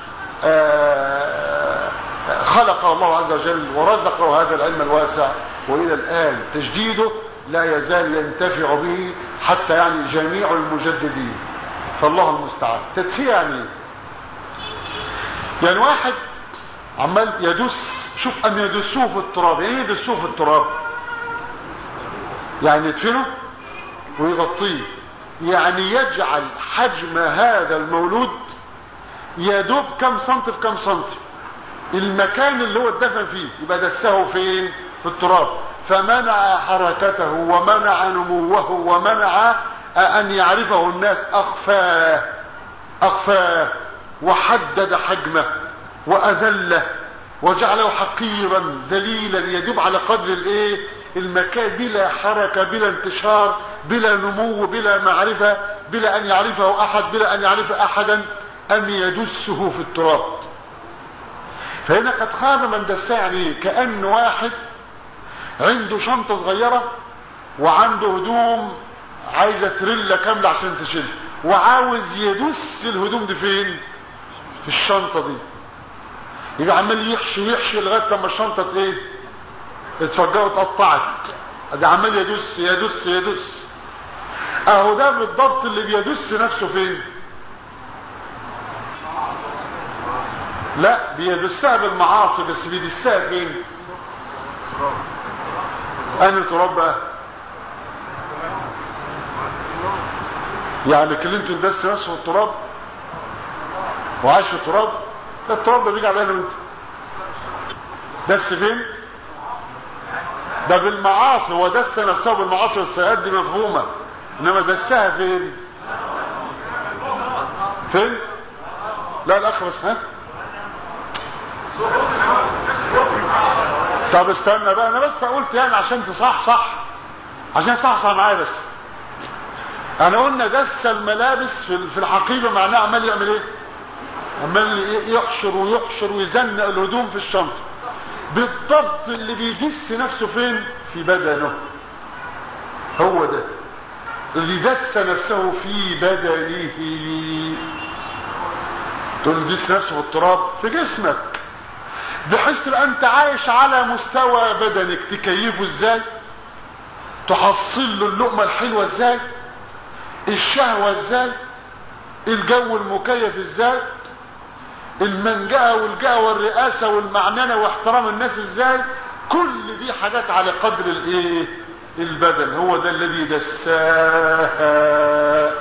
خلق الله عز وجل ورزقه هذا العلم الواسع والى الان تجديده لا يزال ينتفع به حتى يعني جميع المجددين فالله المستعان تدسيه يعني يعني واحد عمال يدس شوف ان يدسوه في التراب يعني يدسوه في التراب يعني يدفنه ويغطيه يعني يجعل حجم هذا المولود يدوب كم سنتي في كم سنتي المكان اللي هو اتدفن فيه يبقى دسه فين في التراب فمنع حركته ومنع نموه ومنع ان يعرفه الناس اخفاه اخفاه وحدد حجمه واذله وجعله حقيرا ذليلا يدوب على قدر الايه المكان بلا حركة بلا انتشار بلا نمو بلا معرفة بلا ان يعرفه احد بلا ان يعرف احدا ان يدسه في التراب فهنا قد خاب من دسه يعني كأن واحد عنده شنطة صغيرة وعنده هدوم عايزة تريلا كاملة عشان تشيل وعاوز يدس الهدوم دي فين في الشنطة دي يبقى عمال يحشي ويحشي لغاية لما الشنطة ايه اتفجرت واتقطعت ده عمال يدس يدس يدس اهو ده بالضبط اللي بيدس نفسه فين لا بيدسها بالمعاصي بس بيدسها فين انا تراب بقى يعني كلينتون دس نفسه في التراب وعاش في التراب لا التراب ده بيجي علينا وانت دس فين ده بالمعاصي هو دس نفسه بالمعاصي والسيئات دي مفهومة انما دسها فين فين لا الاخرس ها طب استنى بقى انا بس قلت يعني عشان تصح صح عشان صح صح معايا بس انا قلنا دس الملابس في في الحقيبه معناه عمال يعمل ايه عمال يحشر ويحشر ويزنق الهدوم في الشنطة بالضبط اللي بيدس نفسه فين في بدنه هو ده اللي دس نفسه في بدنه تقول دس نفسه في التراب في جسمك بحيث تبقى انت عايش على مستوى بدنك تكيفه ازاي تحصل له اللقمة الحلوة ازاي الشهوة ازاي الجو المكيف ازاي المنجأة والجأة والرئاسة والمعننة واحترام الناس ازاي كل دي حاجات على قدر الايه البدن هو ده الذي دساها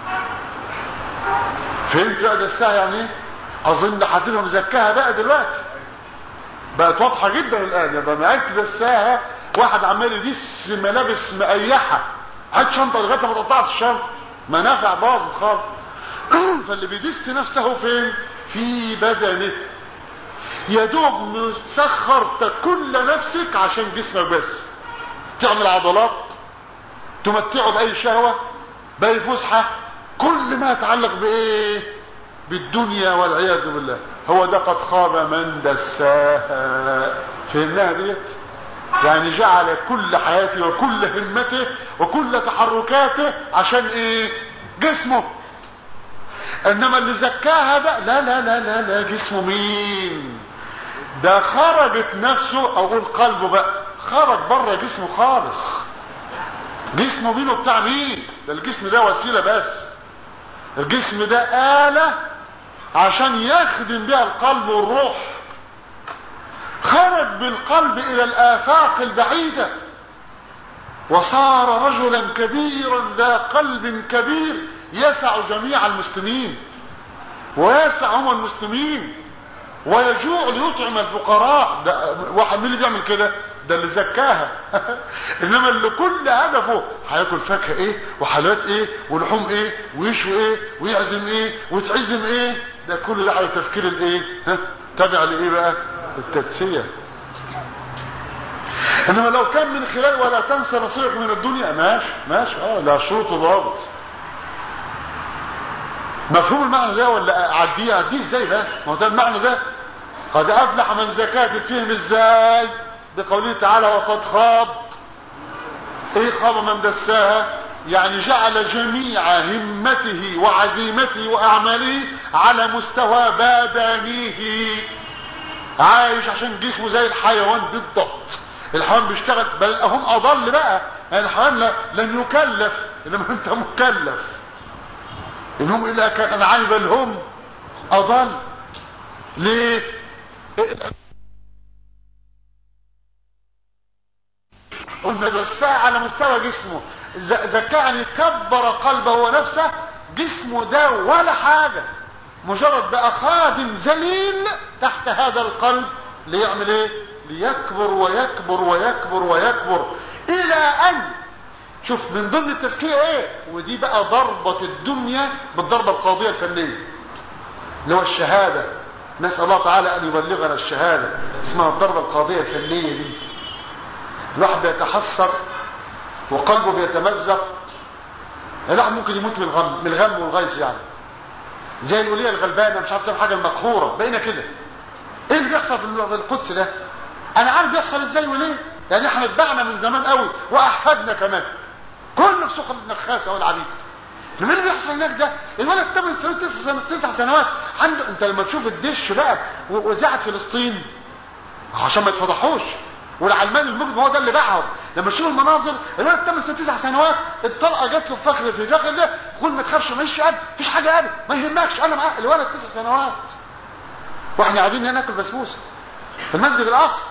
فهمت بقى دساها يعني ايه اظن حضرتك مزكاها بقى دلوقتي بقت واضحه جدا الان يبقى معاك دساها واحد عمال يدس ملابس مقيحه هات شنطه لغايه ما تقطعت الشنطه منافع باظت خالص فاللي بيدس نفسه فين في بدنه يا دوب مسخر كل نفسك عشان جسمك بس تعمل عضلات تمتعه باي شهوه باي فسحه كل ما يتعلق بايه بالدنيا والعياذ بالله هو ده قد خاب من دساها فهمناها ديت يعني جعل كل حياته وكل همته وكل تحركاته عشان ايه جسمه انما اللي زكاها ده لا لا لا لا لا جسمه مين ده خرجت نفسه او قول قلبه بقى خرج بره جسمه خالص جسمه مين وبتاع مين ده الجسم ده وسيلة بس الجسم ده آلة عشان يخدم بها القلب والروح خرج بالقلب الى الافاق البعيدة وصار رجلا كبيرا ذا قلب كبير يسع جميع المسلمين ويسع هم المسلمين ويجوع ليطعم الفقراء ده واحد مين اللي بيعمل كده ده اللي زكاها انما اللي كل هدفه هياكل فاكهه ايه وحلويات ايه ولحوم ايه ويشوي ايه ويعزم ايه وتعزم ايه ده كل ده على تفكير الايه ها تابع لايه بقى التدسيه انما لو كان من خلال ولا تنسى نصيبك من الدنيا ماشي ماشي اه لا شروط وضوابط مفهوم المعنى ده ولا اعديه اعديه ازاي بس ما هو ده المعنى ده قد افلح من زكاة تتفهم ازاي بقوله تعالى وقد خاب ايه خاب من دساها يعني جعل جميع همته وعزيمته واعماله على مستوى بدنه عايش عشان جسمه زي الحيوان بالضبط الحيوان بيشتغل بل هم اضل بقى يعني الحيوان لن يكلف انما انت مكلف انهم الا كان انعام بل هم اضل ليه قلنا بس على مستوى جسمه ذكاء يعني كبر قلبه ونفسه جسمه ده ولا حاجة مجرد بقى خادم ذليل تحت هذا القلب ليعمل ايه ليكبر ويكبر ويكبر ويكبر الى ان شوف من ضمن التزكية ايه ودي بقى ضربة الدنيا بالضربة القاضية الفنية اللي هو الشهادة نسأل الله تعالى ان يبلغنا الشهادة اسمها الضربة القاضية الفنية دي الواحد بيتحسر وقلبه بيتمزق الواحد ممكن يموت من الغم من الغم والغيظ يعني زي الولية الغلبانة مش عارف تعمل حاجة المقهورة بقينا كده ايه اللي بيحصل في القدس ده انا عارف بيحصل ازاي وليه يعني احنا اتبعنا من زمان قوي واحفادنا كمان كل سوق النخاسة والعبيد مين اللي بيحصل هناك ده الولد 8 سنوات 9 سنوات 9 سنوات عنده انت لما تشوف الدش بقى وزعت فلسطين عشان ما يتفضحوش والعلمان المجد هو ده اللي باعهم لما تشوف المناظر الولد 8 سنوات 9 سنوات الطلقه جت له في فخذ في الفخذ ده كل ما تخافش ما قال مفيش حاجه قال ما يهمكش انا معاه الولد 9 سنوات واحنا قاعدين هنا ناكل بسبوسه في المسجد الاقصى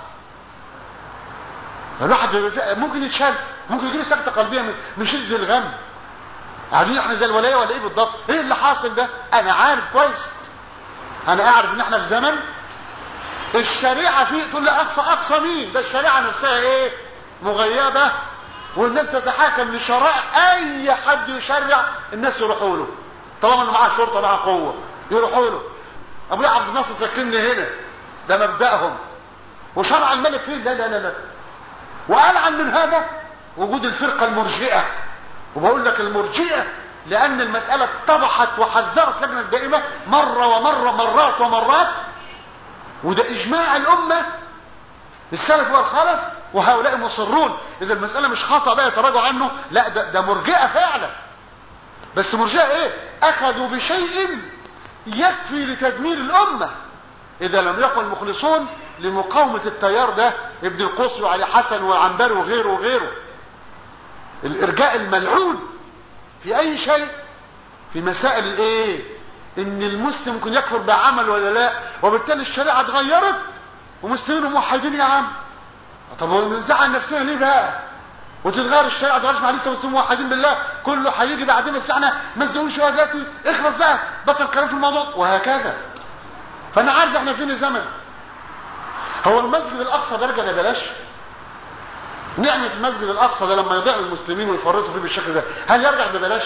الواحد ممكن يتشل ممكن يجي له سكته قلبيه من, من شده الغم قاعدين احنا زي الولايه ولا ايه بالضبط ايه اللي حاصل ده انا عارف كويس انا اعرف ان احنا في زمن الشريعه فيه تقول لي اقصى اقصى مين ده الشريعه نفسها ايه مغيبه والناس تتحاكم لشرائع اي حد يشرع الناس يروحوا له طالما انه معاه شرطه معاه قوه يروحوا له ابو عبد الناصر سكنني هنا ده مبداهم وشرع الملك فيه لا لا لا لا وقال عن من هذا وجود الفرقه المرجئه وبقول لك المرجئه لان المسألة اتضحت وحذرت لجنة الدائمة مرة ومرة مرات ومرات وده اجماع الامة السلف والخلف وهؤلاء مصرون اذا المسألة مش خطأ بقى يتراجعوا عنه لا ده, ده مرجئة فعلا بس مرجئة ايه اخذوا بشيء يكفي لتدمير الامة اذا لم يقل المخلصون لمقاومة التيار ده ابن القصي وعلي حسن وعنبري وغيره وغيره الارجاء الملعون في اي شيء في مسائل الايه ان المسلم ممكن يكفر بعمل ولا لا وبالتالي الشريعة اتغيرت ومسلمين وموحدين يا عم طب ونزعل نفسنا ليه بقى وتتغير الشريعة تغيرش مع لسه مسلمين موحدين بالله كله هيجي بعدين بس احنا مزدون شويه دلوقتي اخلص بقى بطل كلام في الموضوع وهكذا فانا عارف احنا فين زمن هو المسجد الاقصى درجه ببلاش نعمة المسجد الاقصى ده لما يضيع المسلمين ويفرطوا فيه بالشكل ده هل يرجع ببلاش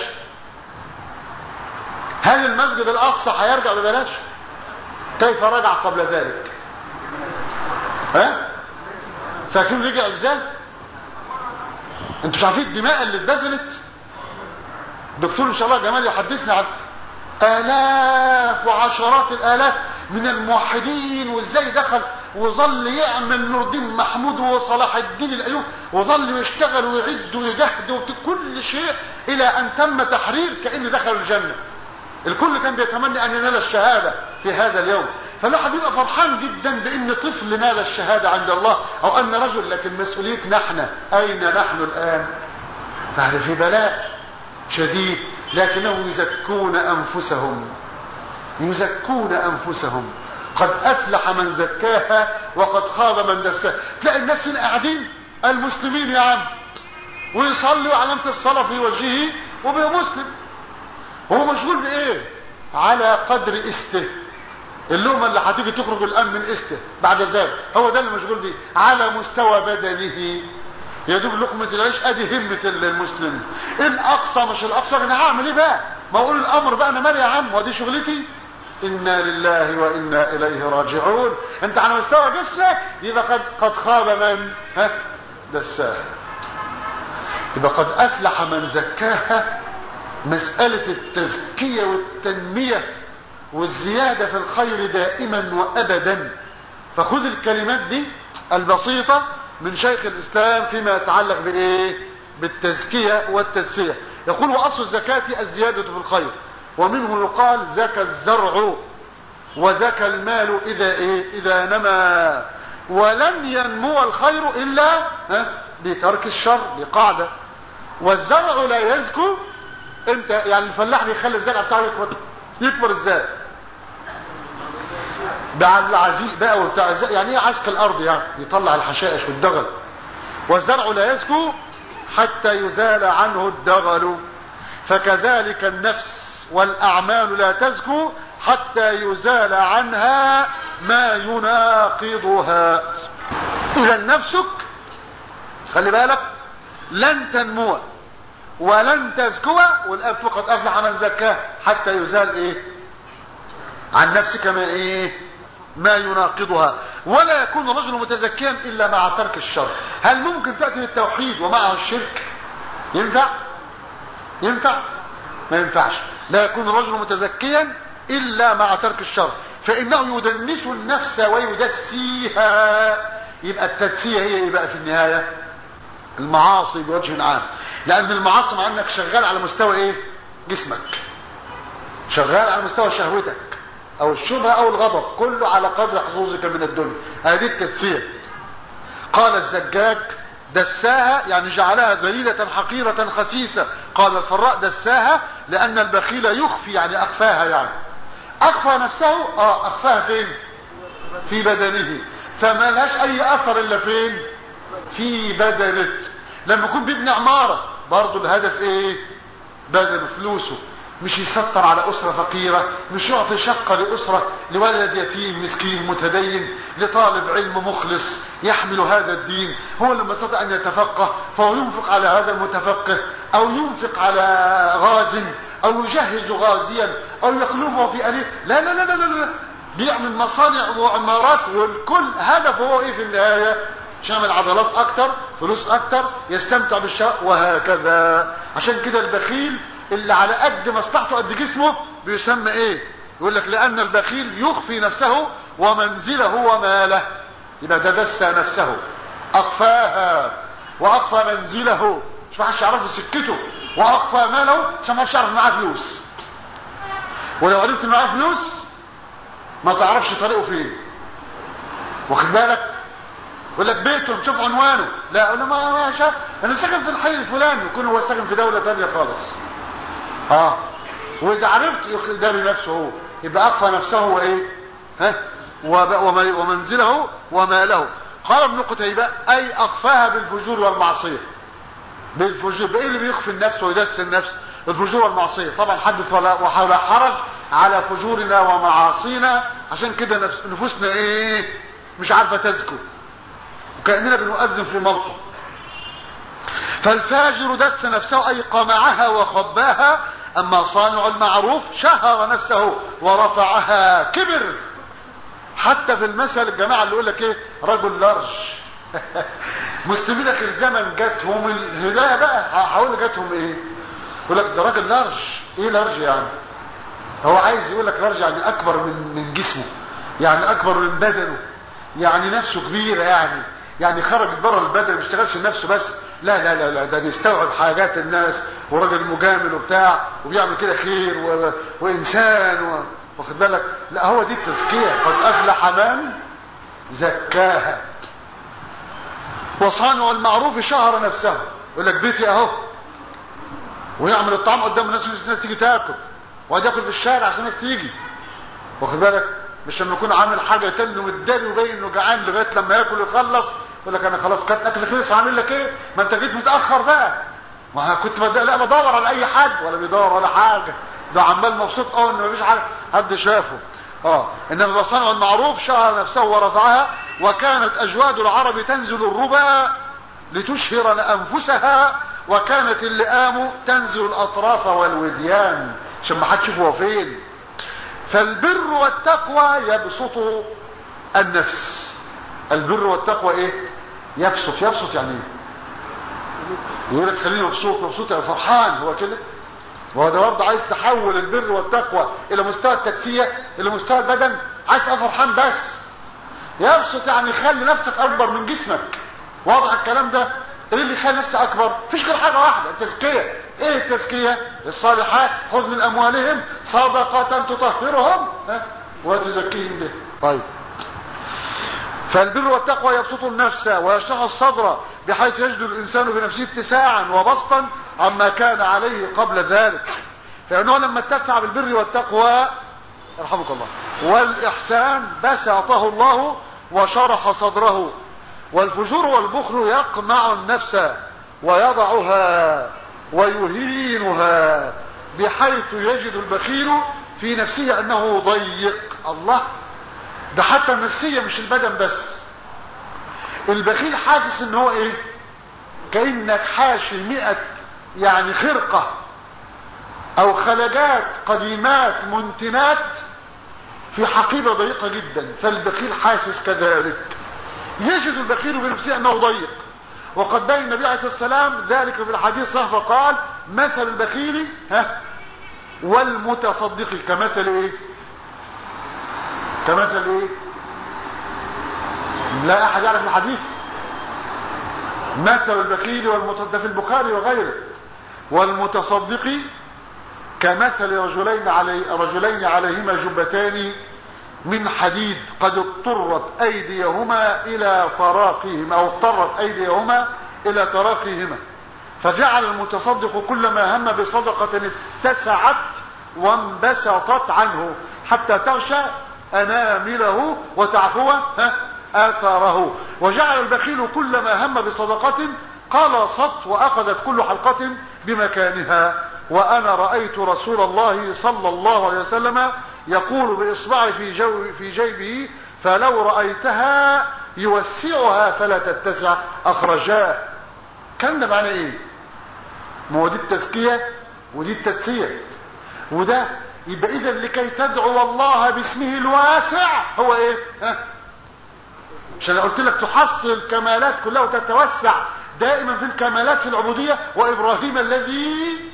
هل المسجد الاقصى هيرجع ببلاش كيف رجع قبل ذلك ها فاكرين رجع ازاي انتوا مش عارفين الدماء اللي اتبذلت دكتور ان شاء الله جمال يحدثنا عن الاف وعشرات الالاف من الموحدين وازاي دخل وظل يعمل نور الدين محمود وصلاح الدين الايوبي وظل يشتغل ويعد ويجهد وكل شيء الى ان تم تحرير كان دخلوا الجنه الكل كان بيتمنى ان ينال الشهاده في هذا اليوم فالواحد يبقى فرحان جدا بان طفل نال الشهاده عند الله او ان رجل لكن مسؤوليتنا احنا اين نحن الان فهذا في بلاء شديد لكنهم يزكون انفسهم يزكون انفسهم قد افلح من زكاها وقد خاب من دساها تلاقي الناس هنا قاعدين المسلمين يا عم ويصلي وعلامة الصلاة في وجهه وبقى مسلم هو مشغول بايه على قدر استه اللومة اللي هتيجي تخرج الان من استه بعد ذلك هو ده اللي مشغول بيه على مستوى بدنه يا دوب لقمة العيش ادي همة المسلم الاقصى مش الاقصى انا هعمل ايه بقى ما اقول الامر بقى انا مالي يا عم ودي شغلتي انا لله وانا اليه راجعون انت على مستوى جسمك يبقى قد قد خاب من ها دساه يبقى قد افلح من زكاها مسألة التزكية والتنمية والزيادة في الخير دائما وابدا فخذ الكلمات دي البسيطة من شيخ الاسلام فيما يتعلق بايه بالتزكية والتدسية يقول واصل الزكاة الزيادة في الخير ومنه يقال زكى الزرع وزكى المال اذا ايه اذا نما ولن ينمو الخير الا ها بترك الشر بقاعدة والزرع لا يزكو انت يعني الفلاح بيخلي الزرع بتاعه يكبر يكبر ازاي بعد العزيز بقى وبتاع يعني ايه عسك الارض يعني يطلع الحشائش والدغل والزرع لا يزكو حتى يزال عنه الدغل فكذلك النفس والاعمال لا تزكو حتى يزال عنها ما يناقضها اذا نفسك خلي بالك لن تنمو ولن تزكو والآن فقط أفلح من زكاه حتى يزال إيه عن نفسك ما إيه ما يناقضها ولا يكون الرجل متزكيا إلا مع ترك الشر هل ممكن تأتي بالتوحيد ومعه الشرك ينفع ينفع ما ينفعش لا يكون الرجل متزكيا إلا مع ترك الشر فإنه يدنس النفس ويدسيها يبقى التدسية هي إيه بقى في النهاية المعاصي بوجه عام لان المعاصي مع انك شغال على مستوى ايه جسمك شغال على مستوى شهوتك او الشبهة او الغضب كله على قدر حظوظك من الدنيا هذه التدسية قال الزجاج دساها يعني جعلها ذليلة حقيرة خسيسة قال الفراء دساها لان البخيل يخفي يعني اخفاها يعني اخفى نفسه اه اخفاها فين في بدنه فما لهاش اي اثر الا فين في بدنه لما يكون بيبني عمارة برضه الهدف ايه بدل فلوسه مش يسطر على اسرة فقيرة مش يعطي شقة لاسرة لولد يتيم مسكين متدين لطالب علم مخلص يحمل هذا الدين هو لما استطاع ان يتفقه فهو ينفق على هذا المتفقه او ينفق على غاز او يجهز غازيا او يقلبه في اليه لا لا لا لا لا, لا. بيعمل مصانع وعمارات والكل هدفه هو ايه في النهايه شامل عضلات اكتر فلوس اكتر يستمتع بالشهوة وهكذا عشان كده البخيل اللي على قد مصلحته قد جسمه بيسمى ايه يقول لك لان البخيل يخفي نفسه ومنزله وماله يبقى ده دس نفسه اخفاها واخفى منزله مش ما حدش يعرف سكته واخفى ماله عشان ما حدش يعرف معاه فلوس ولو عرفت ان معاه فلوس ما تعرفش طريقه فين واخد بالك يقول لك بيته شوف عنوانه لا انا ما ما شاف انا ساكن في الحي الفلاني يكون هو ساكن في دوله ثانيه خالص اه واذا عرفت يداري نفسه هو يبقى اخفى نفسه وايه ها ومنزله وماله قال ابن قتيبة اي اخفاها بالفجور والمعصية بالفجور بايه اللي بيخفي النفس ويدس النفس الفجور والمعصية طبعا حدث ولا ولا حرج على فجورنا ومعاصينا عشان كده نفوسنا ايه مش عارفة تزكو وكأننا بنؤذن في ملطة فالفاجر دس نفسه اي قمعها وخباها اما صانع المعروف شهر نفسه ورفعها كبر حتى في المثل الجماعة اللي يقول لك ايه رجل لارج مسلمين اخر زمن جاتهم الهداية بقى هقول جاتهم ايه يقول لك ده راجل لارج ايه لارج يعني هو عايز يقول لك لارج يعني اكبر من من جسمه يعني اكبر من بدنه يعني نفسه كبيرة يعني يعني خرجت بره البدن ما بيشتغلش لنفسه بس لا لا لا لا ده بيستوعب حاجات الناس وراجل مجامل وبتاع وبيعمل كده خير و... وانسان و... واخد بالك لا هو دي التزكيه قد افلح من زكاها وصانع المعروف شهر نفسه يقول لك بيتي اهو ويعمل الطعام قدام الناس الناس تيجي تاكل وقعد ياكل في الشارع عشان الناس تيجي واخد بالك مش لما يكون عامل حاجه تاني متداري وباين انه جعان لغايه لما ياكل ويخلص يقول لك انا خلاص كانت اكل خلص عامل لك ايه ما انت جيت متاخر بقى ما كنت بد... لا بدور على اي حد ولا بيدور ولا حاجه ده عمال مبسوط اه ان مفيش حد حد شافه اه انما بصنع المعروف شهر نفسه ورفعها وكانت اجواد العرب تنزل الربا لتشهر انفسها وكانت اللئام تنزل الاطراف والوديان عشان ما حد يشوف هو فين فالبر والتقوى يبسط النفس البر والتقوى ايه يبسط يبسط يعني ايه يقول لك خليني مبسوط مبسوط يعني فرحان هو كده وهو ده برضه عايز تحول البر والتقوى الى مستوى التكفيه الى مستوى البدن عايز تبقى فرحان بس يبسط يعني يخلي نفسك اكبر من جسمك واضح الكلام ده ايه اللي يخلي نفسك اكبر مفيش غير حاجه واحده التزكيه ايه التزكيه الصالحات خذ من اموالهم صدقه تطهرهم وتزكيهم به طيب فالبر والتقوى يبسط النفس ويشرح الصدر بحيث يجد الانسان في نفسه اتساعا وبسطا عما كان عليه قبل ذلك فانه لما اتسع بالبر والتقوى يرحمك الله والاحسان بسطه الله وشرح صدره والفجور والبخل يقمع النفس ويضعها ويهينها بحيث يجد البخيل في نفسه انه ضيق الله ده حتى النفسية مش البدن بس البخيل حاسس ان هو ايه كأنك حاشي مئة يعني خرقة او خلجات قديمات منتنات في حقيبة ضيقة جدا فالبخيل حاسس كذلك يجد البخيل بنفسه انه ضيق وقد بين النبي عليه السلام ذلك في الحديث صح فقال مثل البخيل ها والمتصدق كمثل ايه كمثل ايه لا احد يعرف الحديث مثل البخيل والمتصدق في البخاري وغيره والمتصدق كمثل رجلين علي رجلين عليهما جبتان من حديد قد اضطرت ايديهما الى تراقيهما او اضطرت ايديهما الى تراقيهما فجعل المتصدق كلما هم بصدقة اتسعت وانبسطت عنه حتى تغشى انامله وتعفو اثاره وجعل البخيل كلما هم بصدقة قلصت واخذت كل حلقة بمكانها وانا رأيت رسول الله صلى الله عليه وسلم يقول باصبعه في, جو في جيبه فلو رأيتها يوسعها فلا تتسع اخرجاه كان ده معنى ايه ما هو دي التزكية ودي التدسية وده يبقى اذا لكي تدعو الله باسمه الواسع هو ايه ها عشان قلت لك تحصل الكمالات كلها وتتوسع دائما في الكمالات في العبودية وابراهيم الذي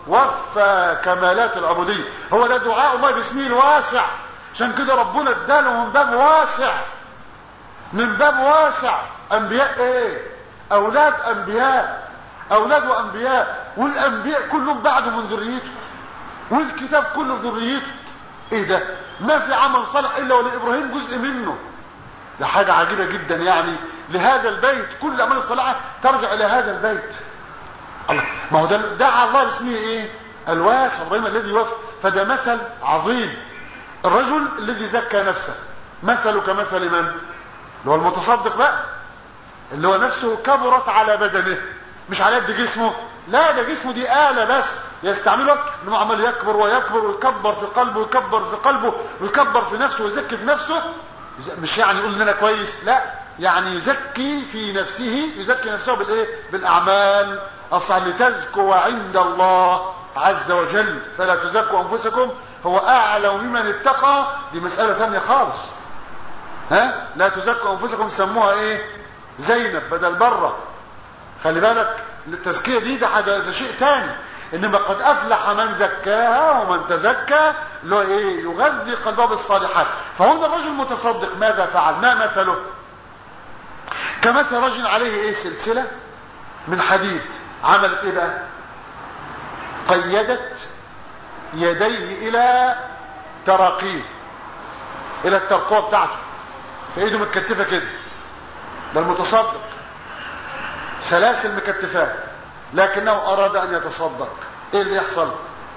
وفى كمالات العبودية هو ده دعاء الله باسمه الواسع عشان كده ربنا اداله من باب واسع من باب واسع انبياء ايه اولاد انبياء اولاد انبياء والانبياء كلهم بعده من ذريته والكتاب كله في ذريته ايه ده ما في عمل صالح الا ولابراهيم جزء منه ده حاجة عجيبة جدا يعني لهذا البيت كل اعمال الصالحة ترجع الى هذا البيت الله ما هو ده دعا الله باسمه ايه الواسع ابراهيم الذي وفى فده مثل عظيم الرجل الذي زكى نفسه مثله كمثل من اللي هو المتصدق بقى اللي هو نفسه كبرت على بدنه مش على قد جسمه لا ده جسمه دي آلة بس يستعمله انه عمال يكبر ويكبر ويكبر في قلبه ويكبر في قلبه ويكبر في نفسه ويزكي في نفسه مش يعني يقول ان انا كويس لا يعني يزكي في نفسه يزكي نفسه بالايه بالاعمال اصلا لتزكوا عند الله عز وجل فلا تزكوا انفسكم هو اعلم بمن اتقى دي مسألة ثانية خالص ها لا تزكوا انفسكم سموها ايه زينب بدل بره خلي بالك التزكية دي ده, حاجة ده شيء ثاني انما قد افلح من زكاها ومن تزكى اللي هو ايه يغذي قلبه بالصالحات فهنا الرجل المتصدق ماذا فعل ما مثله كمثل رجل عليه ايه سلسلة من حديد عملت ايه بقى قيدت يديه الى تراقيه الى الترقوة بتاعته فايده متكتفة كده ده المتصدق سلاسل مكتفات لكنه اراد ان يتصدق ايه اللي يحصل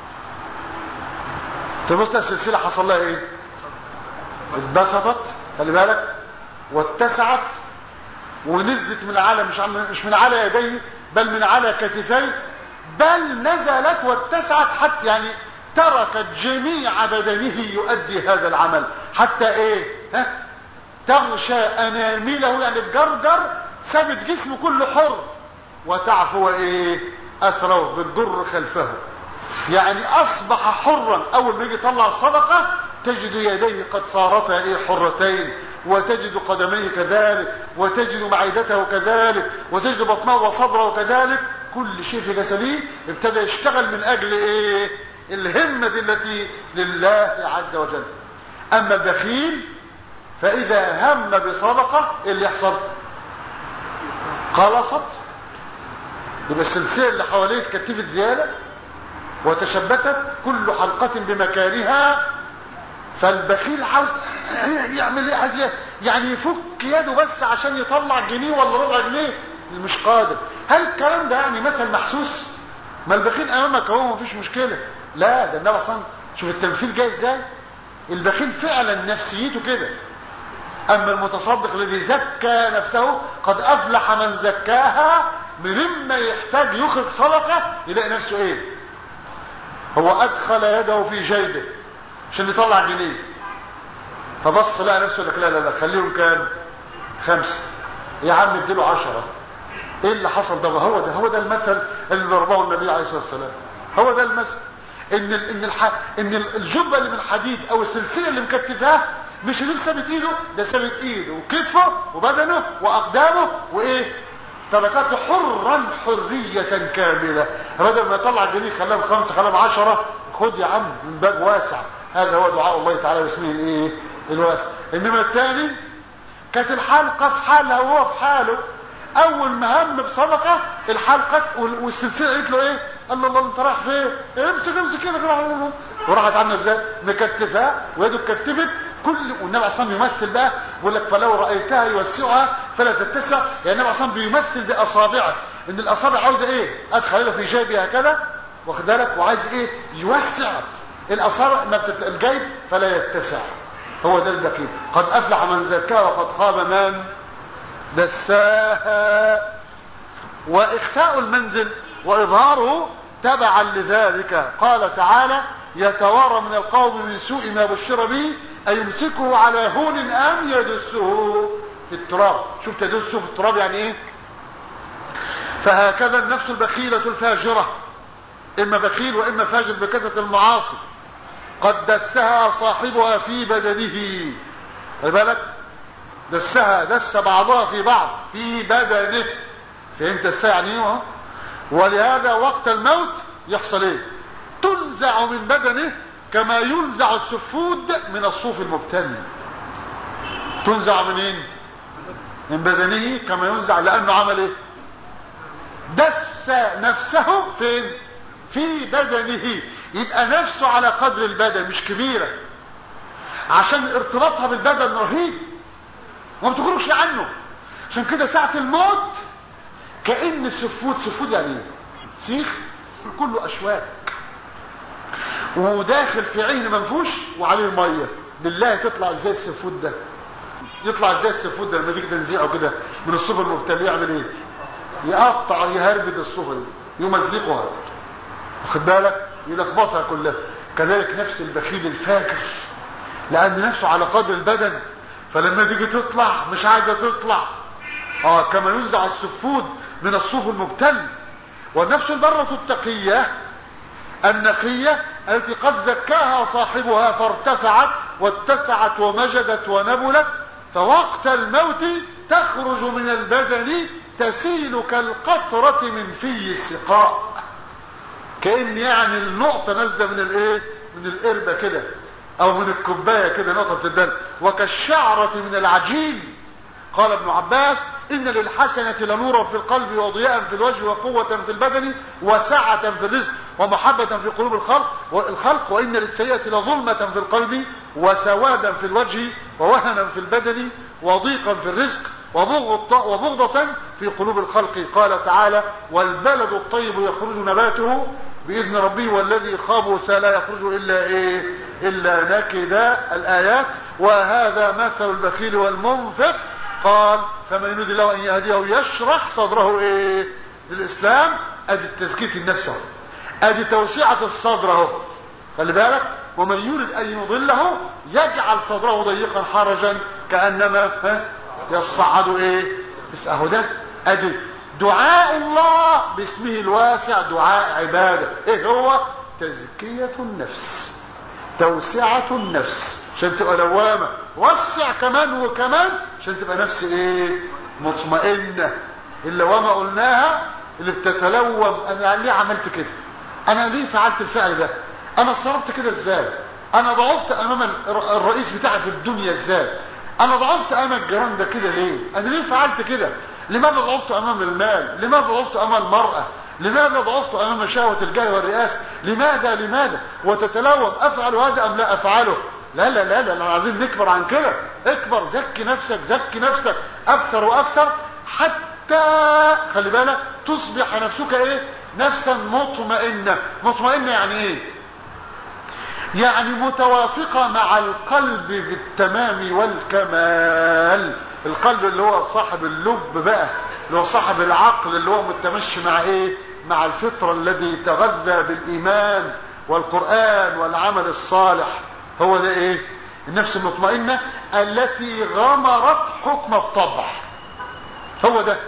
تبص السلسلة حصل لها ايه اتبسطت خلي بالك واتسعت ونزلت من على مش مش من على يديه بل من على كتفيه بل نزلت واتسعت حتى يعني تركت جميع بدنه يؤدي هذا العمل حتى ايه ها تغشى انامله يعني الجرجر سابت جسمه كله حر وتعفو ايه اثره بتضر خلفه يعني اصبح حرا اول ما يجي يطلع الصدقه تجد يديه قد صارتا ايه حرتين وتجد قدميه كذلك وتجد معدته كذلك وتجد بطنه وصدره كذلك كل شيء في جسده ابتدى يشتغل من اجل ايه الهمة التي لله عز وجل اما البخيل فاذا هم بصدقة إيه اللي يحصل قلصت يبقى السلسلة اللي حواليه اتكتفت زيادة وتشبتت كل حلقة بمكانها فالبخيل عاوز يعمل ايه عايز يعني يفك يده بس عشان يطلع جنيه ولا ربع جنيه مش قادر هل الكلام ده يعني مثل محسوس ما البخيل امامك اهو مفيش مشكله لا ده النبي اصلا شوف التمثيل جاي ازاي البخيل فعلا نفسيته كده اما المتصدق الذي زكى نفسه قد افلح من زكاها مما يحتاج يخرج صدقه يلاقي نفسه ايه هو ادخل يده في جيبه عشان يطلع جنيه فبص لقى نفسه لك لا لا لا خليهم كام خمسة يا عم اديله عشرة ايه اللي حصل ده هو ده هو ده المثل اللي ضربه النبي عليه الصلاة والسلام هو ده المثل ان ال ان الح... ان الجبه اللي من حديد او السلسله اللي مكتفاه مش اللي ثابت ايده ده ثابت ايده وكتفه وبدنه واقدامه وايه تركته حرا حرية كاملة بدل ما يطلع جنيه خلاهم خمسة خلاهم عشرة خد يا عم من باب واسع هذا هو دعاء الله تعالى باسمه الايه الواسع انما الثاني كانت الحلقة في حالها وهو في حاله اول ما هم بصدقة الحلقة والسلسلة قالت له ايه قال له الله انت رايح فين امسك امسك كده كده وراحت عامله ازاي مكتفاه ويده اتكتفت كل والنبي اصلا يمثل بقى بيقول لك فلو رايتها يوسعها فلا تتسع يعني النبي اصلا بيمثل باصابعه ان الاصابع عاوزه ايه ادخل في جيبي هكذا واخد بالك وعايز ايه يوسع الاصابع ما بتت... الجيب فلا يتسع هو ده البخيل قد افلح من زكاها وقد خاب من دساها واخفاء المنزل واظهاره تبعا لذلك قال تعالى يتوارى من القوم من سوء ما بشر به أيمسكه على هون أم يدسه في التراب شوف تدسه في التراب يعني ايه فهكذا النفس البخيلة الفاجرة إما بخيل وإما فاجر بكثرة المعاصي قد دسها صاحبها في بدنه بالك دسها دس بعضها في بعض في بدنه فهمت الساعة يعني ايه ولهذا وقت الموت يحصل ايه ينزع من بدنه كما ينزع السفود من الصوف المبتل تنزع منين من بدنه كما ينزع لانه عمل ايه دس نفسه فين في بدنه يبقى نفسه على قدر البدن مش كبيرة عشان ارتباطها بالبدن رهيب وما بتخرجش عنه عشان كده ساعة الموت كأن السفود سفود يعني ايه سيخ كله اشواك وداخل في عين منفوش وعليه المية بالله تطلع ازاي السفود ده يطلع ازاي السفود ده لما تيجي تنزيعه كده من الصفر المبتلي يعمل ايه يقطع يهربد الصفر يمزقها واخد بالك يلخبطها كلها كذلك نفس البخيل الفاكر لان نفسه على قدر البدن فلما تيجي تطلع مش عايزه تطلع اه كما ينزع السفود من الصوف المبتل والنفس البرة التقية النقية التي قد زكاها صاحبها فارتفعت واتسعت ومجدت ونبلت فوقت الموت تخرج من البدن تسيل كالقطرة من في السقاء كأن يعني النقطة نازلة من الايه من القربة كده او من الكوباية كده نقطة بتدل وكالشعرة من العجين قال ابن عباس ان للحسنة لنورا في القلب وضياء في الوجه وقوة في البدن وسعة في الرزق ومحبة في قلوب الخلق والخلق وان للسيئة لظلمة في القلب وسوادا في الوجه ووهنا في البدن وضيقا في الرزق وبغضة في قلوب الخلق قال تعالى والبلد الطيب يخرج نباته بإذن ربه والذي خابث لا يخرج إلا إيه إلا نكدا الآيات وهذا مثل البخيل والمنفق قال فمن يريد الله أن يهديه يشرح صدره إيه للإسلام أدي تزكية النفس أدي توسعة الصدر اهو خلي بالك ومن يريد أن يضله يجعل صدره ضيقا حرجا كأنما يصعد ايه بس اهو ده ادي دعاء الله باسمه الواسع دعاء عبادة ايه هو تزكية النفس توسعة النفس عشان تبقى لوامة وسع كمان وكمان عشان تبقى نفس ايه مطمئنة اللوامة قلناها اللي بتتلوم انا ليه عملت كده انا ليه فعلت الفعل ده انا صرفت كده ازاي انا ضعفت امام الرئيس بتاعي في الدنيا ازاي انا ضعفت امام الجيران ده كده ليه انا ليه فعلت كده لماذا ضعفت امام المال لماذا ضعفت امام المرأة لماذا ضعفت امام شهوة الجاه والرئاسة لماذا لماذا وتتلوم افعل هذا ام لا افعله لا لا لا لا عايزين نكبر عن كده اكبر زكي نفسك زكي نفسك اكثر واكثر حتى خلي بالك تصبح نفسك ايه نفسا مطمئنة مطمئنة يعني ايه يعني متوافقة مع القلب بالتمام والكمال القلب اللي هو صاحب اللب بقى اللي هو صاحب العقل اللي هو متمشي مع ايه مع الفطرة الذي تغذى بالايمان والقرآن والعمل الصالح هو ده ايه النفس المطمئنة التي غمرت حكم الطبع هو ده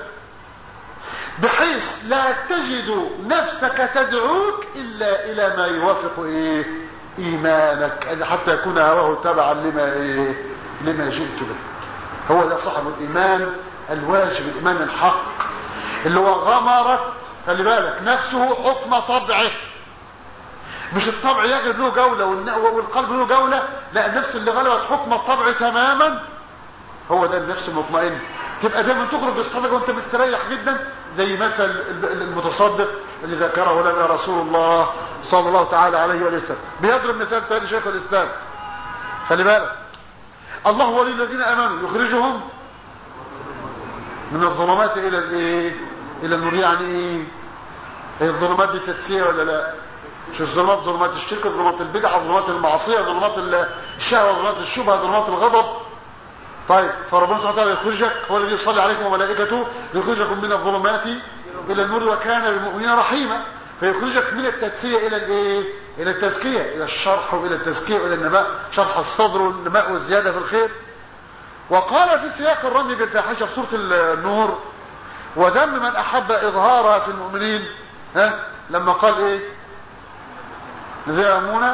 بحيث لا تجد نفسك تدعوك الا الى ما يوافق ايه ايمانك حتى يكون هواه تبعا لما ايه لما جئت به هو ده صاحب الايمان الواجب الايمان الحق اللي هو غمرت خلي بالك نفسه حكم طبعه مش الطبع يجد له جولة والقلب له جولة لا النفس اللي غلبت حكم الطبع تماما هو ده النفس المطمئن تبقى دايما تخرج الصدقه وانت مستريح جدا زي مثل المتصدق اللي ذكره لنا رسول الله صلى الله تعالى عليه وسلم بيضرب مثال ثاني شيخ الاسلام خلي بالك الله ولي الذين امنوا يخرجهم من الظلمات الى الايه الى النور يعني ايه هي الظلمات دي تتسيع ولا لا مش الظلمات ظلمات الشرك ظلمات البدع ظلمات المعصيه ظلمات الشهوه ظلمات الشبهه ظلمات الغضب طيب فربنا سبحانه وتعالى يخرجك هو الذي يصلي عليكم وملائكته يخرجكم من الظلمات الى النور وكان بالمؤمنين رحيما فيخرجك من التدسية الى الايه الى التزكية الى الشرح والى التزكية والى النماء شرح الصدر والنماء والزيادة في الخير وقال في سياق الرمي بالفاحشة في سورة النور وذم من احب اظهارها في المؤمنين ها لما قال ايه الذين يامون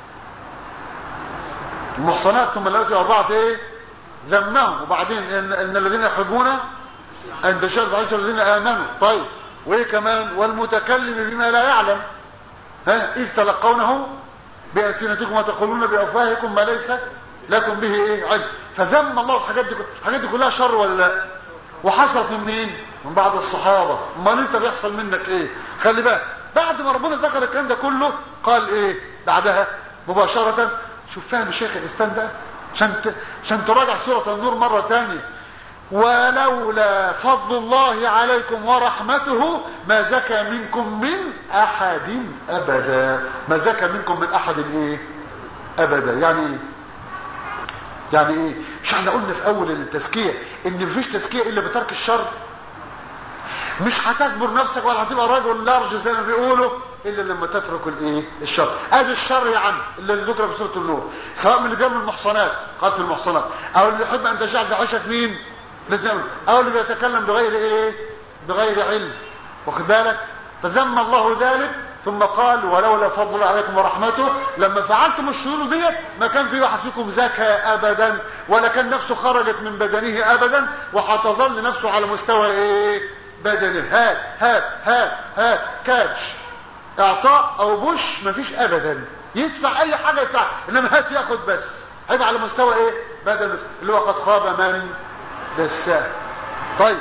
المحصنات ثم التي اربعه ايه ذمهم وبعدين ان, إن الذين يحبون ان تشاء الفاحشه الذين امنوا طيب وايه كمان والمتكلم بما لا يعلم ها اذ تلقونه بألسنتكم وتقولون بأفواهكم ما ليس لكم به ايه علم فذم الله الحاجات دي الحاجات دي كلها شر ولا لا وحصلت من مين من بعض الصحابة امال انت بيحصل منك ايه خلي بالك بعد ما ربنا ذكر الكلام ده كله قال ايه بعدها مباشرة شوف فهم الشيخ الاسلام ده عشان ت... عشان تراجع سورة النور مرة تانية ولولا فضل الله عليكم ورحمته ما زكى منكم من احد ابدا ما زكى منكم من احد ايه ابدا يعني ايه يعني ايه مش احنا قلنا في اول التزكيه ان مفيش تزكيه الا بترك الشر مش هتكبر نفسك ولا هتبقى رجل لارج زي ما بيقولوا الا لما تترك الايه الشر ادي الشر يا عم اللي ذكر في سوره النور سواء من اللي جاب المحصنات قتل المحصنات او اللي يحب ان تشاهد عشق مين او اللي بيتكلم بغير ايه بغير علم واخد بالك فذم الله ذلك ثم قال ولولا فضل الله عليكم ورحمته لما فعلتم الشرور ديت ما كان في واحد فيكم زكى ابدا ولا كان نفسه خرجت من بدنه ابدا وهتظل نفسه على مستوى ايه بدنه هات هات هات هات كاتش اعطاء او بوش مفيش ابدا يدفع اي حاجه يدفع انما هات ياخد بس هيبقى على مستوى ايه بدن اللي هو قد خاب من دساه طيب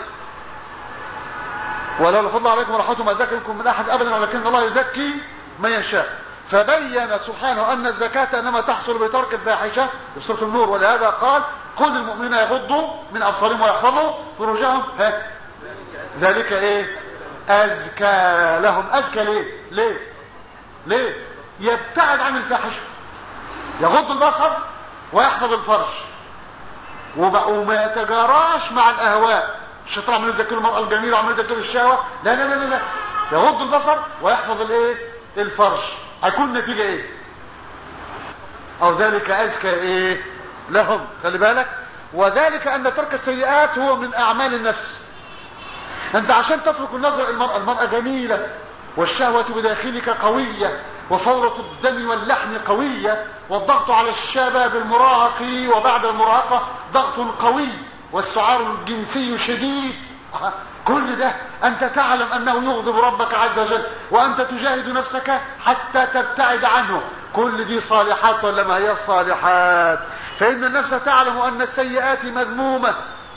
ولو فضل عليكم ورحمته ما زكى منكم من احد ابدا ولكن الله يزكي من يشاء فبين سبحانه ان الزكاة انما تحصل بترك الفاحشة في سورة النور ولهذا قال قل المؤمنين يغضوا من ابصارهم ويحفظوا فروجهم ها ذلك ايه ازكى لهم ازكى ليه ليه ليه يبتعد عن الفاحشة يغض البصر ويحفظ الفرج وما يتجاراش مع الاهواء الشيطان عمال يذكر المرأة الجميلة وعمال يذكر الشهوة لا لا لا لا يغض البصر ويحفظ الايه الفرج هيكون النتيجة ايه او ذلك ازكى ايه لهم خلي بالك وذلك ان ترك السيئات هو من اعمال النفس انت عشان تترك النظر المرأة المرأة جميلة والشهوة بداخلك قوية وفورة الدم واللحم قوية والضغط على الشباب المراهق وبعد المراهقة ضغط قوي والسعار الجنسي شديد كل ده انت تعلم انه يغضب ربك عز وجل وانت تجاهد نفسك حتى تبتعد عنه كل دي صالحات ولا ما هي الصالحات فان النفس تعلم ان السيئات مذمومة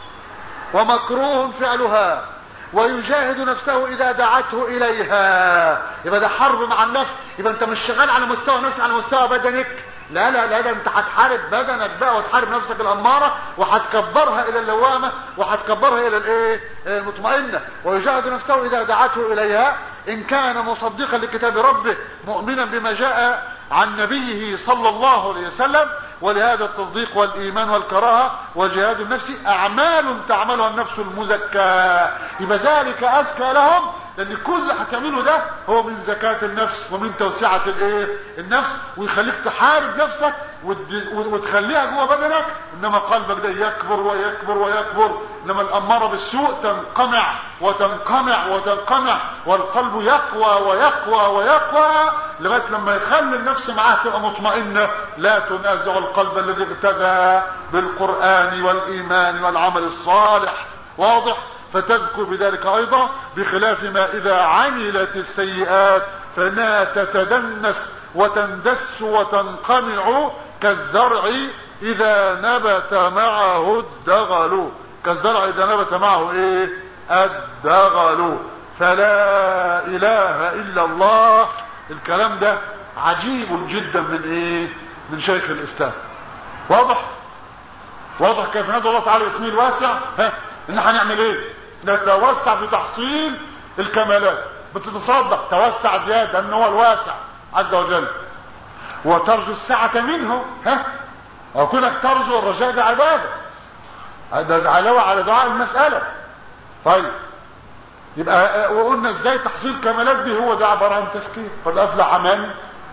ومكروه فعلها ويجاهد نفسه اذا دعته اليها يبقى ده حرب مع النفس يبقى انت مش شغال على مستوى نفسك على مستوى بدنك لا لا لا ده انت هتحارب بدنك بقى وتحارب نفسك الاماره وهتكبرها الى اللوامه وهتكبرها الى الايه المطمئنه ويجاهد نفسه اذا دعته اليها ان كان مصدقا لكتاب ربه مؤمنا بما جاء عن نبيه صلى الله عليه وسلم ولهذا التصديق والايمان والكراهه وجهاد النفس اعمال تعملها النفس المزكاه يبقى ذلك ازكى لهم لان كل اللي هتعمله ده هو من زكاة النفس ومن توسعة الايه النفس ويخليك تحارب نفسك وتخليها جوه بدنك انما قلبك ده يكبر ويكبر ويكبر انما الامارة بالسوء تنقمع وتنقمع وتنقمع والقلب يقوى ويقوى ويقوى لغاية لما يخلي النفس معاه تبقى مطمئنة لا تنازع القلب الذي اغتدى بالقرآن والايمان والعمل الصالح واضح فتذكر بذلك ايضا بخلاف ما اذا عملت السيئات فانها تتدنس وتندس وتنقمع كالزرع اذا نبت معه الدغل كالزرع اذا نبت معه ايه الدغل فلا اله الا الله الكلام ده عجيب جدا من ايه من شيخ الاسلام واضح واضح كيف ندعو الله تعالى اسمه الواسع ها ان هنعمل ايه نتوسع في تحصيل الكمالات بتتصدق توسع زيادة ان هو الواسع عز وجل وترجو السعة منه ها او كونك ترجو الرجاء ده عبادة ده علاوة على دعاء المسألة طيب يبقى وقلنا ازاي تحصيل كمالات دي هو ده عبارة عن تزكية قد افلح من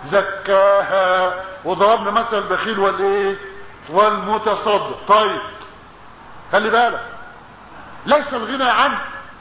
زكاها وضربنا مثل البخيل والايه والمتصدق طيب خلي بالك ليس الغنى عن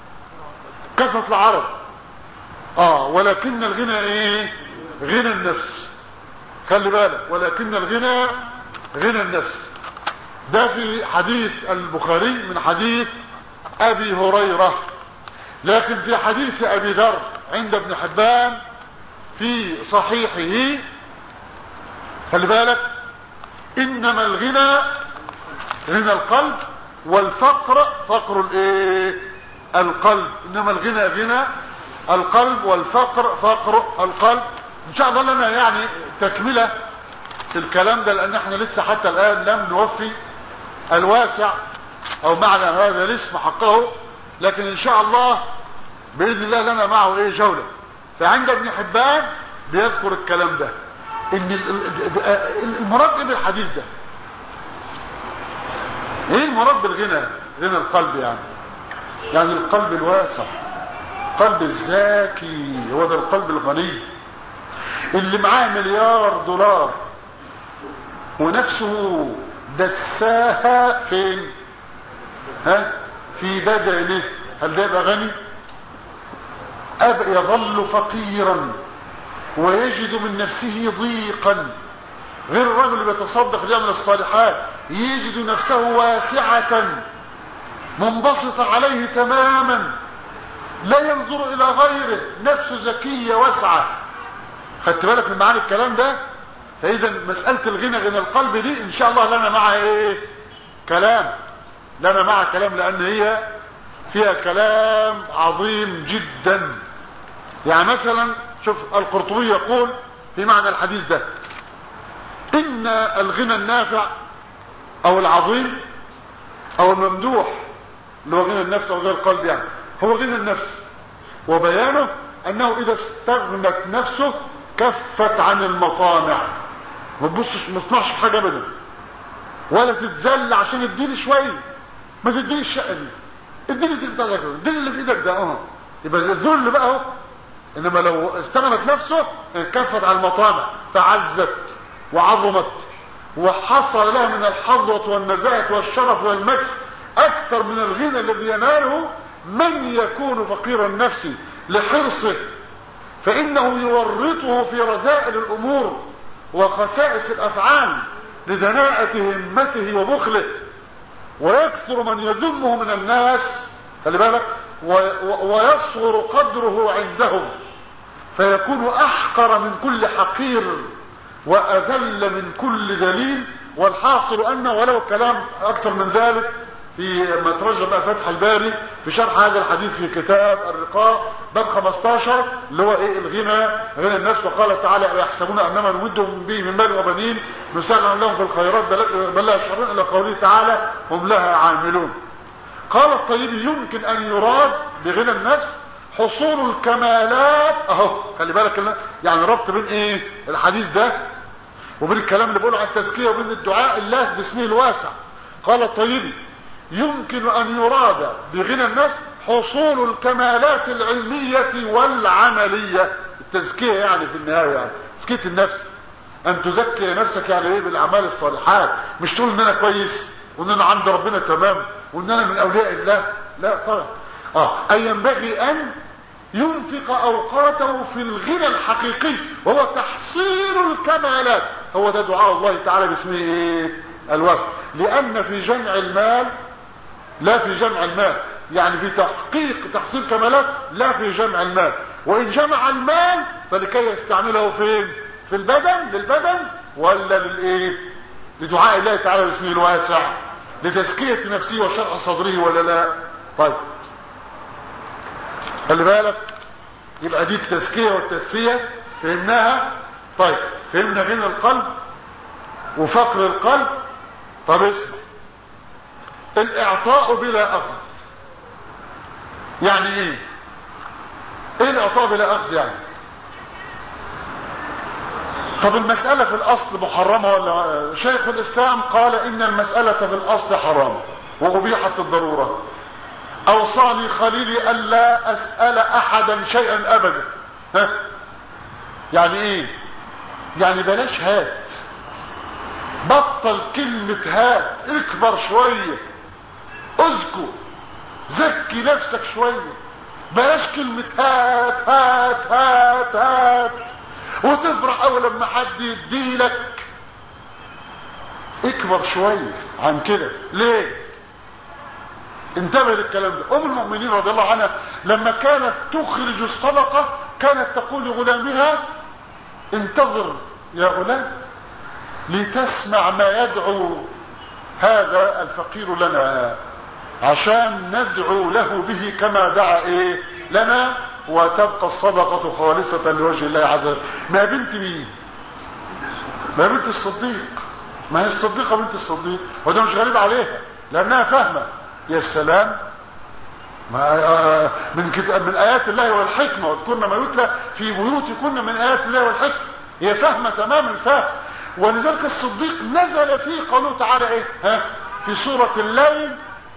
كثرة العرب اه ولكن الغنى ايه غنى النفس خلي بالك ولكن الغنى غنى النفس ده في حديث البخاري من حديث ابي هريرة لكن في حديث ابي ذر عند ابن حبان في صحيحه خلي بالك انما الغنى غنى القلب والفقر فقر الايه القلب انما الغنى غنى القلب والفقر فقر القلب ان شاء الله لنا يعني تكملة في الكلام ده لان احنا لسه حتى الان لم نوفي الواسع او معنى هذا الاسم حقه لكن ان شاء الله باذن الله لنا معه ايه جولة فعند ابن حبان بيذكر الكلام ده ان المراد ايه بالحديث ده ايه المراد بالغنى غنى القلب يعني يعني القلب الواسع القلب الزاكي هو ده القلب الغني اللي معاه مليار دولار ونفسه دساها فين ها في بدنه هل ده يبقى غني أب يظل فقيرا ويجد من نفسه ضيقا غير الرجل اللي بيتصدق ليعمل الصالحات يجد نفسه واسعة منبسطة عليه تماما لا ينظر الى غيره نفسه ذكية واسعة خدت بالك من معاني الكلام ده فاذا مسألة الغنى غنى القلب دي ان شاء الله لنا معها ايه كلام لنا معها كلام لان هي فيها كلام عظيم جدا يعني مثلا شوف القرطبي يقول في معنى الحديث ده ان الغنى النافع او العظيم او الممدوح اللي هو غنى النفس او غير القلب يعني هو غنى النفس وبيانه انه اذا استغنت نفسه كفت عن المطامع ما تبصش ما تطمعش في حاجه ابدا ولا تتذل عشان اديني شويه ما تديني الشقه دي اديني دي بتاعتك اديني اللي في ايدك ده اه يبقى الذل بقى اهو انما لو استغنت نفسه انكفت على المطامع فعزت وعظمت وحصل لها من الحظوة والنزاهة والشرف والمجد اكثر من الغنى الذي يناله من يكون فقير النفس لحرصه فانه يورطه في رذائل الامور وخسائس الافعال لدناءة همته وبخله ويكثر من يذمه من الناس خلي بالك ويصغر قدره عندهم فيكون احقر من كل حقير واذل من كل ذليل والحاصل انه ولو كلام اكثر من ذلك في ما ترجم بقى فتح الباري في شرح هذا الحديث في كتاب الرقاء باب 15 اللي هو ايه الغنى غنى النفس وقال تعالى يحسبون انما نمدهم به من مال وبنين نسارع لهم في الخيرات بل لا يشعرون الى قوله تعالى هم لها عاملون قال الطيب يمكن ان يراد بغنى النفس حصول الكمالات اهو خلي بالك يعني ربط بين ايه الحديث ده وبين الكلام اللي بيقوله عن التزكيه وبين الدعاء الله باسمه الواسع قال الطيبي يمكن ان يراد بغنى النفس حصول الكمالات العلمية والعملية التزكية يعني في النهاية يعني تزكية النفس ان تزكي نفسك يعني ايه بالاعمال الصالحات مش تقول ان انا كويس وان انا عند ربنا تمام وان انا من اولياء الله لا طبعا اه اي ينبغي ان ينفق اوقاته في الغنى الحقيقي وهو تحصيل الكمالات هو ده دعاء الله تعالى باسمه ايه الوقت لان في جمع المال لا في جمع المال يعني في تحقيق تحصيل كمالات لا في جمع المال وان جمع المال فلكي يستعمله فين في البدن للبدن ولا للايه لدعاء الله تعالى باسمه الواسع لتزكية نفسه وشرح صدره ولا لا طيب خلي بالك يبقى دي التزكية والتدسية فهمناها طيب فهمنا غنى القلب وفقر القلب طب اسمع الاعطاء بلا اخذ يعني ايه ايه الاعطاء بلا اخذ يعني طب المسألة في الاصل محرمة ولا شيخ الاسلام قال ان المسألة في الاصل حرام وابيحت الضرورة اوصاني خليلي الا اسأل احدا شيئا ابدا ها يعني ايه يعني بلاش هات بطل كلمة هات اكبر شوية اذكر زكي نفسك شوية بلاش كلمة هات هات هات هات وتفرح اول لما حد يديلك اكبر شوية عن كده ليه انتبه للكلام ده ام المؤمنين رضي الله عنها لما كانت تخرج الصدقة كانت تقول لغلامها انتظر يا غلام لتسمع ما يدعو هذا الفقير لنا عشان ندعو له به كما دعا ايه لنا وتبقى الصدقة خالصة لوجه الله عز وجل ما بنت مين ما بنت الصديق ما هي الصديقة بنت الصديق وده مش غريب عليها لانها فاهمة يا سلام ما من كتاب من ايات الله والحكمة واذكرن ما يتلى في بيوتكن من ايات الله والحكمة هي فاهمة تمام الفهم ولذلك الصديق نزل فيه قوله تعالى ايه ها في سورة الليل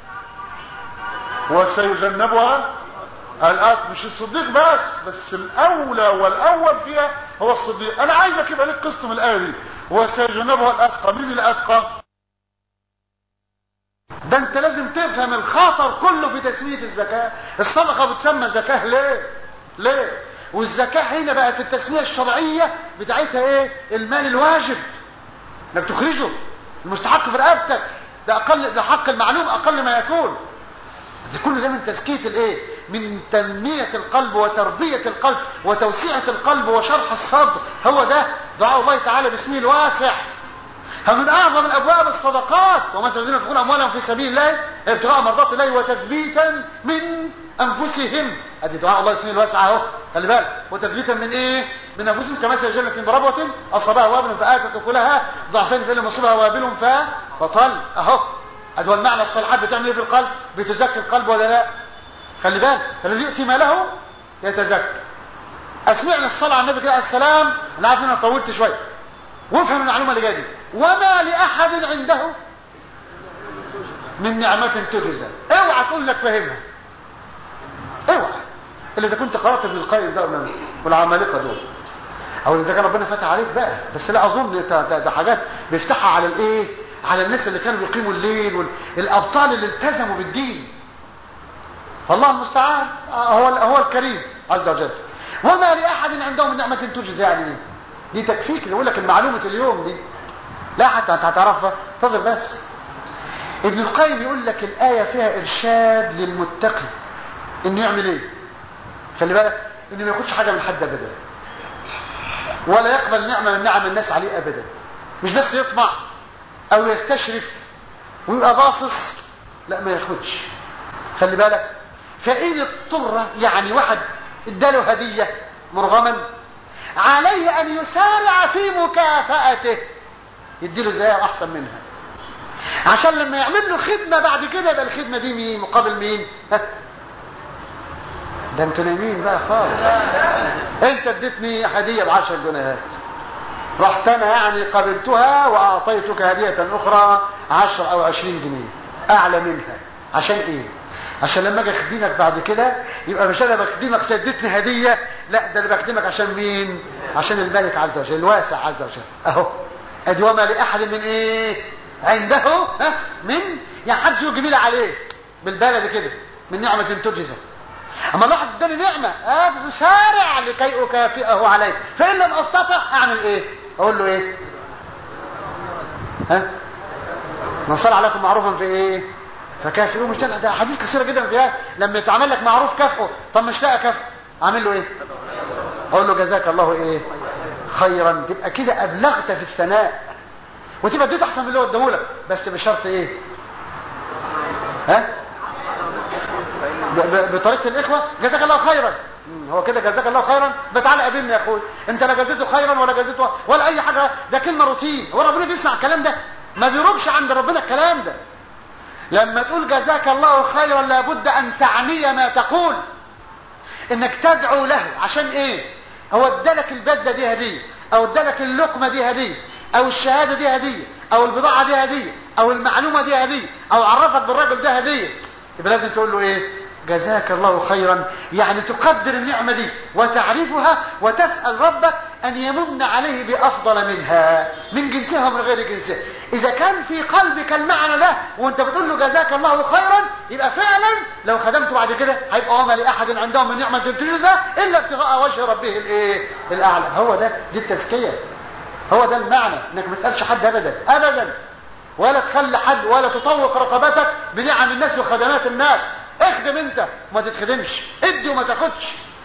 وسيجنبها الأت مش الصديق بس بس الأولى والأول فيها هو الصديق أنا عايزك يبقى لك قسط من الآية دي وسيجنبها الأتقى مين الأتقى؟ ده انت لازم تفهم الخطر كله في تسمية الزكاة الصدقة بتسمى زكاة ليه ليه والزكاة هنا بقت التسمية الشرعية بتاعتها ايه المال الواجب انك تخرجه المستحق في رقبتك ده اقل ده حق المعلوم اقل ما يكون ده كله زي من تزكية الايه من تنمية القلب وتربية القلب وتوسيعة القلب وشرح الصدر هو ده دعاء الله تعالى باسمه الواسع من اعظم الابواب الصدقات ومثل الذين ينفقون اموالهم في سبيل الله ابتغاء مرضات الله وتثبيتا من انفسهم ادي دعاء الله اسمه الواسع اهو خلي بالك وتثبيتا من ايه من انفسهم كمثل جنة بربوة اصابها وابل فاتت كلها ضعفين في مصيبها وابل فطل اهو ادي هو المعنى الصالحات بتعمل ايه في القلب بتزكي القلب ولا لا خلي بالك فالذي يؤتي ماله يتزكى اسمعنا الصلاة على النبي كده عليه السلام انا عارف ان انا طولت شويه وافهم المعلومه اللي جايه دي وما لاحد عنده من نعمة تجزى اوعى تقول لك فاهمها اوعى الا اذا كنت قرات ابن القيم ده والعمالقه دول او اذا كان ربنا فتح عليك بقى بس لا اظن ده, ده, ده حاجات بيفتحها على الايه على الناس اللي كانوا بيقيموا الليل والابطال اللي التزموا بالدين فالله المستعان هو هو الكريم عز وجل وما لاحد عنده من نعمه تجزى يعني ايه دي تكفيك يقول لك المعلومه اليوم دي لا حتى انت هتعرفها انتظر بس ابن القيم يقول لك الايه فيها ارشاد للمتقي انه يعمل ايه خلي بالك انه ما ياخدش حاجه من حد ابدا ولا يقبل نعمه من نعم الناس عليه ابدا مش بس يطمع او يستشرف ويبقى باصص لا ما ياخدش خلي بالك فإن اضطر يعني واحد اداله هدية مرغما عليه أن يسارع في مكافأته يديله زي أحسن منها عشان لما يعمل له خدمة بعد كده يبقى الخدمة دي مين مقابل مين ده انتوا نايمين بقى خالص انت اديتني هدية بعشر جنيهات رحت انا يعني قبلتها واعطيتك هدية اخرى عشر او عشرين جنيه اعلى منها عشان ايه عشان لما اجي اخدمك بعد كده يبقى مش انا بخدمك عشان اديتني هديه لا ده انا بخدمك عشان مين عشان الملك عز وجل الواسع عز وجل اهو ادي وما لاحد من ايه عنده ها من يعني حد له جميله عليه بالبلد كده من نعمه تجزى اما الواحد اداني نعمه اسارع لكي اكافئه عليه فان لم استطع اعمل ايه اقول له ايه ها من صلى عليكم معروفا في ايه فكافئوه مش ده حديث كثيره جدا فيها لما يتعمل لك معروف كافئه طب مش لاقي كافئ اعمل له ايه اقول له جزاك الله ايه خيرا تبقى كده ابلغت في الثناء وتبقى اديته احسن من اللي هو اداهولك بس بشرط ايه ها بطريقه الاخوه جزاك الله خيرا هو كده جزاك الله خيرا بتعالى قابلني يا اخوي انت لا جزيته خيرا ولا جزيته ولا اي حاجه ده كلمه روتين هو ربنا بيسمع الكلام ده ما بيربش عند ربنا الكلام ده لما تقول جزاك الله خيرا لابد ان تعني ما تقول انك تدعو له عشان ايه هو ادالك البدله دي هديه او ادالك اللقمه دي هديه او الشهاده دي هديه او البضاعه دي هديه او المعلومه دي هديه او عرفك بالراجل ده هديه يبقى لازم تقول له ايه جزاك الله خيرا يعني تقدر النعمة دي وتعرفها وتسأل ربك أن يمن عليه بأفضل منها من جنسها ومن غير جنسها إذا كان في قلبك المعنى ده وانت بتقول له جزاك الله خيرا يبقى فعلا لو خدمته بعد كده هيبقى وما لأحد عندهم من نعمة تجزى إلا ابتغاء وجه ربه الإيه الأعلى هو ده دي التزكية هو ده المعنى انك ما تسألش حد أبدا أبدا ولا تخلي حد ولا تطوق رقبتك بنعم الناس وخدمات الناس اخدم انت وما تتخدمش ادي وما تاخدش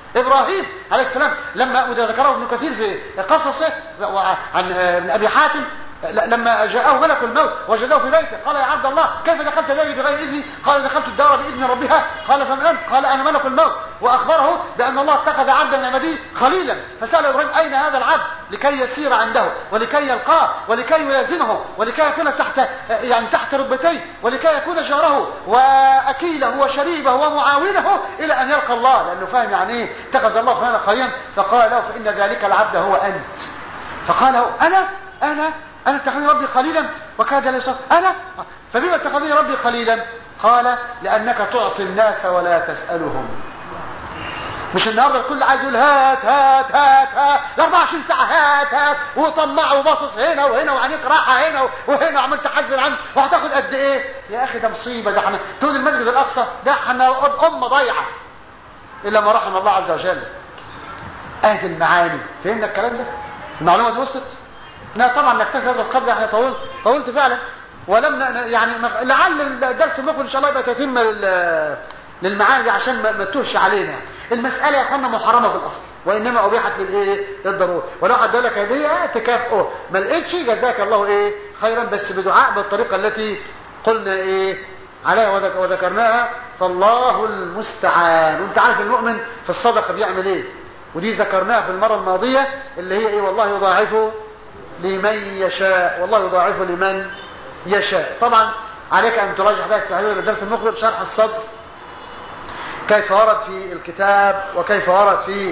ابراهيم عليه السلام لما وده ذكره ابن كثير في قصصه عن ابن ابي حاتم لما جاءه ملك الموت وجده في بيته قال يا عبد الله كيف دخلت داري بغير اذني قال دخلت الدار باذن ربها قال فمن انت قال انا ملك الموت واخبره بان الله اتخذ عبدا من عباده خليلا فسال ابراهيم اين هذا العبد لكي يسير عنده ولكي يلقاه ولكي يلازمه ولكي يكون تحت يعني تحت ركبتيه ولكي يكون جاره واكيله وشريبه ومعاونه الى ان يلقى الله لانه فاهم يعني ايه اتخذ الله فلانا خليلا فقال له فان ذلك العبد هو انت فقال له انا انا انا اتخذني ربي خليلا وكاد لا يصف انا فبما اتخذني ربي خليلا قال لانك تعطي الناس ولا تسالهم مش النهارده الكل عايز يقول هات هات هات هات 24 ساعه هات هات وطلع وباصص هنا وهنا وعينيك راحه هنا وهنا وعملت تحزن عنه وهتاخد قد ايه يا اخي ده مصيبه ده احنا تقول المسجد الاقصى ده احنا امه ضايعه الا ما رحم الله عز وجل اهدي المعاني فهمنا الكلام ده المعلومه دي وصلت لا طبعا نكتفي هذا القدر احنا طولت طولت فعلا ولم يعني لعل الدرس المقبل ان شاء الله يبقى تتم للمعاني دي عشان ما تتوهش علينا المساله يا اخوانا محرمه في الاصل وانما ابيحت للايه للضروره ولو حد لك هديه تكافئه ما لقيتش جزاك الله ايه خيرا بس بدعاء بالطريقه التي قلنا ايه عليها وذكرناها فالله المستعان وانت عارف المؤمن في الصدقه بيعمل ايه ودي ذكرناها في المره الماضيه اللي هي ايه والله يضاعفه لمن يشاء والله يضاعفه لمن يشاء طبعا عليك ان تراجع بقى التحليل الدرس المقبل شرح الصدر كيف ورد في الكتاب وكيف ورد في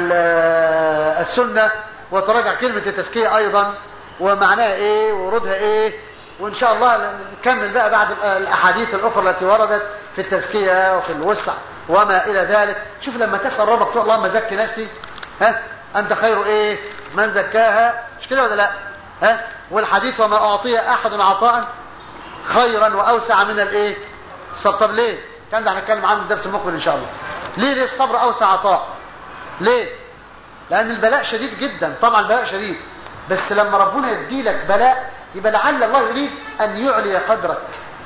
السنة وتراجع كلمة التزكية ايضا ومعناها ايه ووردها ايه وان شاء الله نكمل بقى بعد الاحاديث الاخرى التي وردت في التزكية وفي الوسع وما الى ذلك شوف لما تسأل ربك تقول اللهم زكي نفسي ها انت خير ايه من زكاها مش كده ولا لا ها والحديث وما اعطي احد عطاء خيرا واوسع من الايه الصبر طب ليه كان ده هنتكلم عنه الدرس المقبل ان شاء الله ليه ليه الصبر اوسع عطاء ليه لان البلاء شديد جدا طبعا البلاء شديد بس لما ربنا يديلك بلاء يبقى لعل الله يريد ان يعلي قدرك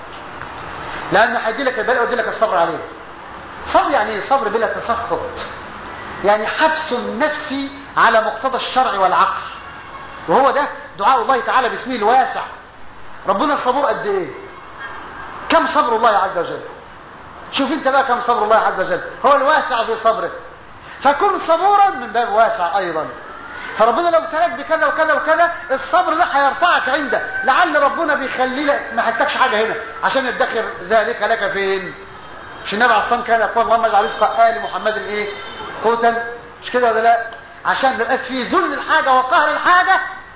لانه هيديلك البلاء ويديلك الصبر عليه صبر يعني صبر بلا تسخط يعني حبس النفس على مقتضى الشرع والعقل وهو ده دعاء الله تعالى باسمه الواسع ربنا صبور قد ايه كم صبر الله عز وجل شوف انت بقى كم صبر الله عز وجل هو الواسع في صبره فكن صبورا من باب واسع ايضا فربنا لو ابتلاك بكذا وكذا وكذا الصبر ده هيرفعك عنده لعل ربنا بيخلي لك ما حتكش حاجه هنا عشان يدخر ذلك لك فين مش النبي عليه الصلاه كان يقول اللهم اجعل رزق ال محمد ايه قوتا مش كده ولا لا عشان ما يبقاش فيه ذل الحاجه وقهر الحاجه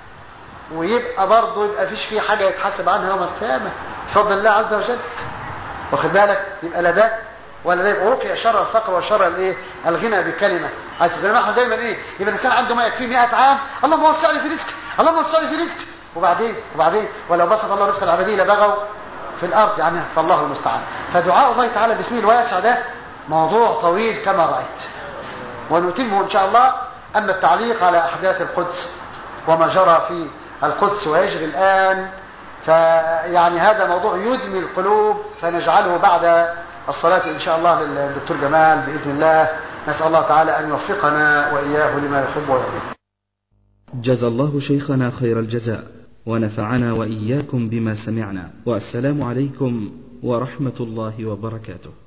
ويبقى برضه يبقى فيش فيه حاجه يتحاسب عنها يوم القيامه بفضل الله عز وجل واخد بالك يبقى لا ده ولا ده يبقى وقي شر الفقر وشر الايه الغنى بكلمه عايز زي ما احنا دايما ايه يبقى الانسان عنده ما يكفيه 100 عام اللهم وسع لي في رزقي اللهم وسع لي في رزقي وبعدين وبعدين ولو بسط الله رزق العباديه لبغوا في الارض يعني فالله المستعان فدعاء الله تعالى باسمه الواسع ده موضوع طويل كما رايت ونتمه ان شاء الله اما التعليق على احداث القدس وما جرى في القدس ويجري الان فيعني هذا موضوع يدمي القلوب فنجعله بعد الصلاة إن شاء الله للدكتور جمال بإذن الله نسأل الله تعالى أن يوفقنا وإياه لما يحب ويرضى جزى الله شيخنا خير الجزاء ونفعنا وإياكم بما سمعنا والسلام عليكم ورحمة الله وبركاته